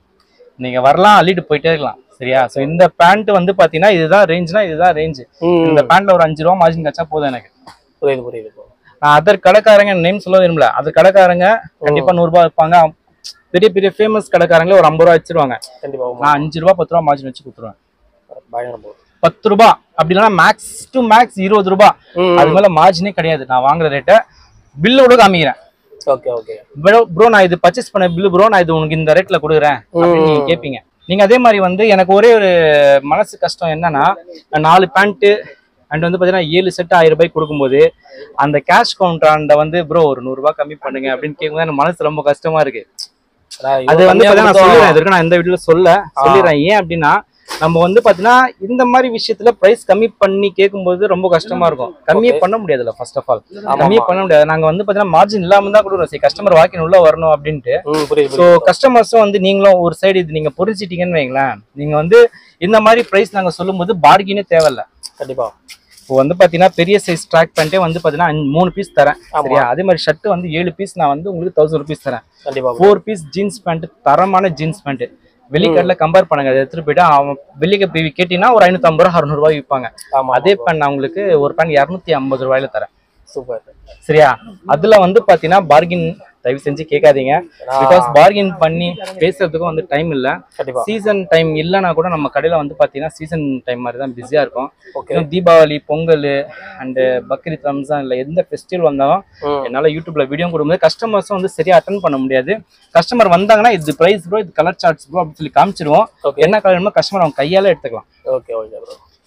நீங்க வரலாம் அள்ளிட்டு போயிட்டே இருக்கலாம் சரியா சோ இந்த பேண்ட் வந்து பாத்தீங்கன்னா இதுதான் ரேஞ்ச்னா இதுதான் ரேஞ்ச் ம் இந்த பேண்ட்ல ஒரு அஞ்சு ரூபா மார்ஜின் கச்சா போதும் எனக்கு புரியுது புரியுது bro. நான் அதர் கடைக்காரங்க நேம் சொல்ல விரும்பல அது கடைக்காரங்க கண்டிப்பா நூறு ரூபாய் வைப்பாங்க பெரிய பெரிய ஃபேமஸ் கடைக்காரங்களே ஒரு ஐம்பது ரூபா வச்சிருவாங்க கண்டிப்பா ஆமா. நான் அஞ்சு ரூபா பத்து ரூபா மார்ஜின் வச்சு கொடுத்துருவேன் பயங்கரம் bro. பத்து ரூபா அப்படி இல்லைன்னா மேக்ஸ் டு மேக்ஸ் இருபது ரூபா ம் அது மேல மார்ஜினே கிடையாது நான் வாங்குற ரேட்டை பில்லு கூட காமிக்கிறேன் ஓகே ஓகே ப்ரோ நான் இது பர்ச்சேஸ் பண்ண பில்லு ப்ரோ நான் இது உனக்கு இந்த ரேட்ல கொடுக்குறேன் அப்படின்னு நீங்க கேட்பீங்க நீங்க அதே மாதிரி வந்து எனக்கு ஒரே ஒரு மனசு கஷ்டம் என்னன்னா நான் நாலு பேண்ட் அண்ட் வந்து பாத்தீங்கன்னா ஏழு செட் ஆயிரம் ரூபாய்க்கு கொடுக்கும்போது அந்த கேஷ் கவுண்டராண்ட வந்து ப்ரோ ஒரு நூறு ரூபாய் கம்மி பண்ணுங்க அப்படின்னு கேட்கும்போது எனக்கு மனசு ரொம்ப கஷ்டமா இருக்கு அதான் அது இவ்வளவு வந்து கம்மியா பாத்தீங்கன்னா நான் கொடுத்தோம். சொல்லிடுறேன் இது வரைக்கும் நான் இந்த வீடியோல சொல்ல சொல்லிடுறேன் ஏன் அப்படின்னா நம்ம வந்து பாத்தீங்கன்னா இந்த மாதிரி விஷயத்துல பிரைஸ் கம்மி பண்ணி கேட்கும்போது ரொம்ப கஷ்டமா இருக்கும் கம்மியே பண்ண முடியாதுல்ல ஃபர்ஸ்ட் ஆஃப் ஆல் கம்மியே பண்ண முடியாது நாங்க வந்து பாத்தீங்கன்னா மார்ஜின் இல்லாம தான் கொடுக்குறோம் சரி கஸ்டமர் வாக்கின் உள்ள வரணும் அப்படின்ட்டு ம் புரியுது ஸோ புரியுது கஸ்டமர்ஸும் வந்து நீங்களும் ஒரு சைடு இது நீங்க புரிஞ்சிட்டீங்கன்னு வைங்களேன் நீங்க வந்து இந்த மாதிரி பிரைஸ் நாங்க சொல்லும்போது பார்கினே தேவையில்ல கண்டிப்பா இப்போ வந்து பாத்தீங்கன்னா பெரிய சைஸ் ட்ராக் பண்ணிட்டே வந்து பாத்தீங்கன்னா அஞ்சு- மூணு பீஸ் தரேன் ஆமா. சரியா அதே மாதிரி ஷர்ட் வந்து ஏழு பீஸ் நான் வந்து உங்களுக்கு தௌசண்ட் ருபீஸ் தரேன் கண்டிப்பா bro. Four piece jeans pant தரமான ஜீன்ஸ் பேண்ட் வெளிக்கடல கம்பேர் பண்ணுங்க அதை எடுத்துட்டு போயிட்டு அவன் வெளிக்க போய் கேட்டீங்கன்னா ஒரு ஐநூத்தி ரூபா அறுநூறு ரூபாய் விற்பாங்க ஆமா அதே பேண்ட் நான் உங்களுக்கு ஒரு பேண்ட் இரநூத்தி ஐம்பது ரூபாயில தரேன் சூப்பர் சரியா அதுல வந்து பாத்தீங்கன்னா பார்கின் தயவு செஞ்சு கேட்காதீங்க பிகாஸ் பார்கின் பண்ணி பேசுறதுக்கும் வந்து டைம் இல்ல கண்டிப்பா சீசன் டைம் இல்லைன்னா கூட நம்ம கடையில வந்து பாத்தீங்கன்னா சீசன் டைம் மாதிரி தான் பிஸியா இருக்கும் ஓகே இன்னும் தீபாவளி பொங்கல் அண்ட் பக்ரீத் ரம்ஜான் இல்ல எந்த ஃபெஸ்டிவல் வந்தாலும் ம் என்னால யூடியூப்ல வீடியோ கொடுக்கும்போது கஸ்டமர்ஸும் வந்து சரியா அட்டன் பண்ண முடியாது கஸ்டமர் வந்தாங்கன்னா இது பிரைஸ் ப்ரோ இது கலர் சார்ட்ஸ் ப்ரோ அப்படின்னு சொல்லி காமிச்சிருவோம் Okay. என்ன கலர் கஸ்டமர் அவங்க கையால எடுத்துக்கலாம் ஓகே ஓகே ப்ரோ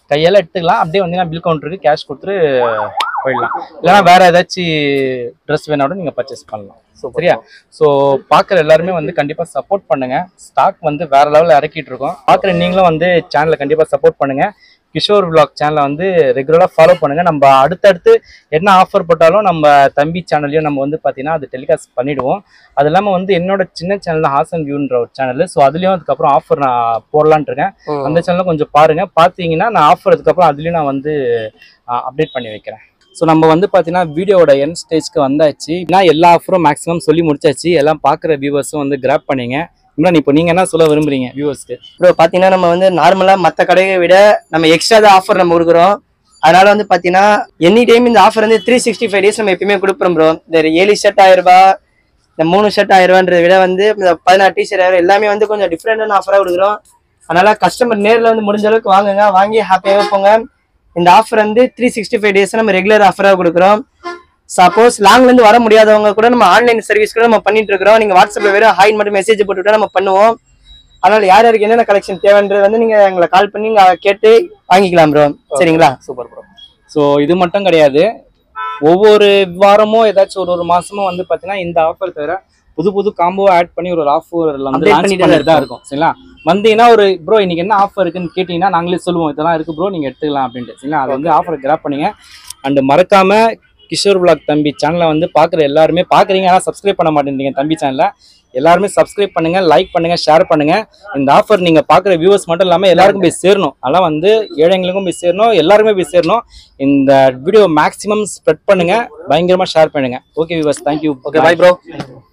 கையால எடுத்துக்கலாம் அப்படியே வந்தீங்கன்னா பில் கவுண்டருக்கு கேஷ் கொடுத்துட்டு போயிடலாம் இல்லைன்னா வேற ஏதாச்சும் ட்ரெஸ் வேணாலும் நீங்க பர்ச்சேஸ் பண்ணலாம் சரியா ஸோ பார்க்குற எல்லாருமே வந்து கண்டிப்பாக சப்போர்ட் பண்ணுங்க ஸ்டாக் வந்து வேற லெவலில் இறக்கிட்டு இருக்கோம் பார்க்குற நீங்களும் வந்து சேனலை கண்டிப்பாக சப்போர்ட் பண்ணுங்க கிஷோர் vlog சேனலை வந்து ரெகுலராக ஃபாலோ பண்ணுங்க நம்ம அடுத்தடுத்து என்ன ஆஃபர் போட்டாலும் நம்ம தம்பி சேனல்லையும் நம்ம வந்து பார்த்தீங்கன்னா அது டெலிகாஸ்ட் பண்ணிடுவோம் அது இல்லாமல் வந்து என்னோட சின்ன சேனல் ஹாசன் வியூன்ற ஒரு சேனல் ஸோ அதுலேயும் அதுக்கப்புறம் ஆஃபர் நான் போடலான்ட்டு இருக்கேன் அந்த சேனலும் கொஞ்சம் பாருங்க பார்த்தீங்கன்னா நான் ஆஃபர் அதுக்கப்புறம் அதுலேயும் நான் வந்து அப்டேட் பண்ணி வைக்கிறேன் ஸோ நம்ம வந்து பார்த்தீங்கன்னா வீடியோவோட என் ஸ்டேஜ்க்கு வந்தாச்சு நான் எல்லா ஆஃபரும் மேக்ஸிமம் சொல்லி முடிச்சாச்சு எல்லாம் பார்க்குற வியூவர்ஸும் வந்து கிராப் பண்ணீங்க இம்ரான் இப்போ நீங்கள் என்ன சொல்ல விரும்புறீங்க வியூவர்ஸ்க்கு ப்ரோ பாத்தீங்கன்னா நம்ம வந்து நார்மலா மத்த கடையை விட நம்ம எக்ஸ்ட்ரா தான் ஆஃபர் நம்ம கொடுக்குறோம் அதனால வந்து பாத்தீங்கன்னா எனி டைம் இந்த ஆஃபர் வந்து த்ரீ சிக்ஸ்டி ஃபைவ் டேஸ் நம்ம எப்பயுமே கொடுப்போம் ப்ரோ இந்த ஏழு ஷர்ட் ஆயிரம் ரூபாய் இந்த மூணு ஷர்ட் ஆயிரம் ரூபான்றதை விட வந்து இந்த பதினாறு டிஷர்ட் ஆயிரம் எல்லாமே வந்து கொஞ்சம் டிஃப்ரெண்டான ஆஃபரா கொடுக்குறோம் அதனால கஸ்டமர் நேர்ல வந்து முடிஞ்ச அளவுக்கு வாங்குங்க வாங்கி ஹாப்பியாகவே போங்க இந்த ஆஃபர் வந்து த்ரீ சிக்ஸ்டி ஃபைவ் டேஸ் நம்ம ரெகுலர் ஆஃபராக கொடுக்குறோம் சப்போஸ் லாங்ல இருந்து வர முடியாதவங்க கூட நம்ம ஆன்லைன் சர்வீஸ் கூட நம்ம பண்ணிட்டு இருக்கிறோம் நீங்க வாட்ஸ்அப்ல வெறும் ஹாய் மட்டும் மெசேஜ் போட்டுவிட்டா நம்ம பண்ணுவோம் அதனால யார் யாருக்கு என்னென்ன கலெக்ஷன் தேவைன்றது வந்து நீங்க எங்களை கால் பண்ணி நீங்க கேட்டு வாங்கிக்கலாம் ப்ரோ சரிங்களா சூப்பர் ப்ரோ ஸோ இது மட்டும் கிடையாது ஒவ்வொரு வாரமும் ஏதாச்சும் ஒரு ஒரு மாசமும் வந்து பார்த்தீங்கன்னா இந்த ஆஃபர் தவிர புது புது காம்போ ஆட் பண்ணி ஒரு ஆஃபர் வந்து Update லான்ச் பண்ணிட்டு தான் பண்ணிட்டு தான் இருக்கும் சரிங்களா வந்தீங்கன்னா ஒரு ப்ரோ இன்னைக்கு என்ன ஆஃபர் இருக்குன்னு கேட்டிங்கன்னா நாங்களே சொல்லுவோம் இதெல்லாம் இருக்கு ப்ரோ நீங்க எடுத்துக்கலாம் அப்படின்ட்டு சரிங்களா அது வந்து ஆஃபர் கிராப் பண்ணுங்க அண்ட் மறக்காம கிஷோர் vlog தம்பி சேனலை வந்து பார்க்குற எல்லாருமே பார்க்குறீங்க ஆனால் சப்ஸ்கிரைப் பண்ண மாட்டேங்கிறீங்க தம்பி சேனலை எல்லாருமே சப்ஸ்கிரைப் பண்ணுங்க லைக் பண்ணுங்க ஷேர் பண்ணுங்க இந்த ஆஃபர் நீங்க பார்க்குற வியூவர்ஸ் மட்டும் இல்லாமல் எல்லாருக்கும் போய் சேரணும் அதெல்லாம் வந்து ஏழைங்களுக்கும் போய் சேரணும் எல்லாருமே போய் சேரணும் இந்த வீடியோ மேக்ஸிமம் ஸ்ப்ரெட் பண்ணுங்க பயங்கரமா ஷேர் பண்ணுங்க okay viewers thank you okay bye bro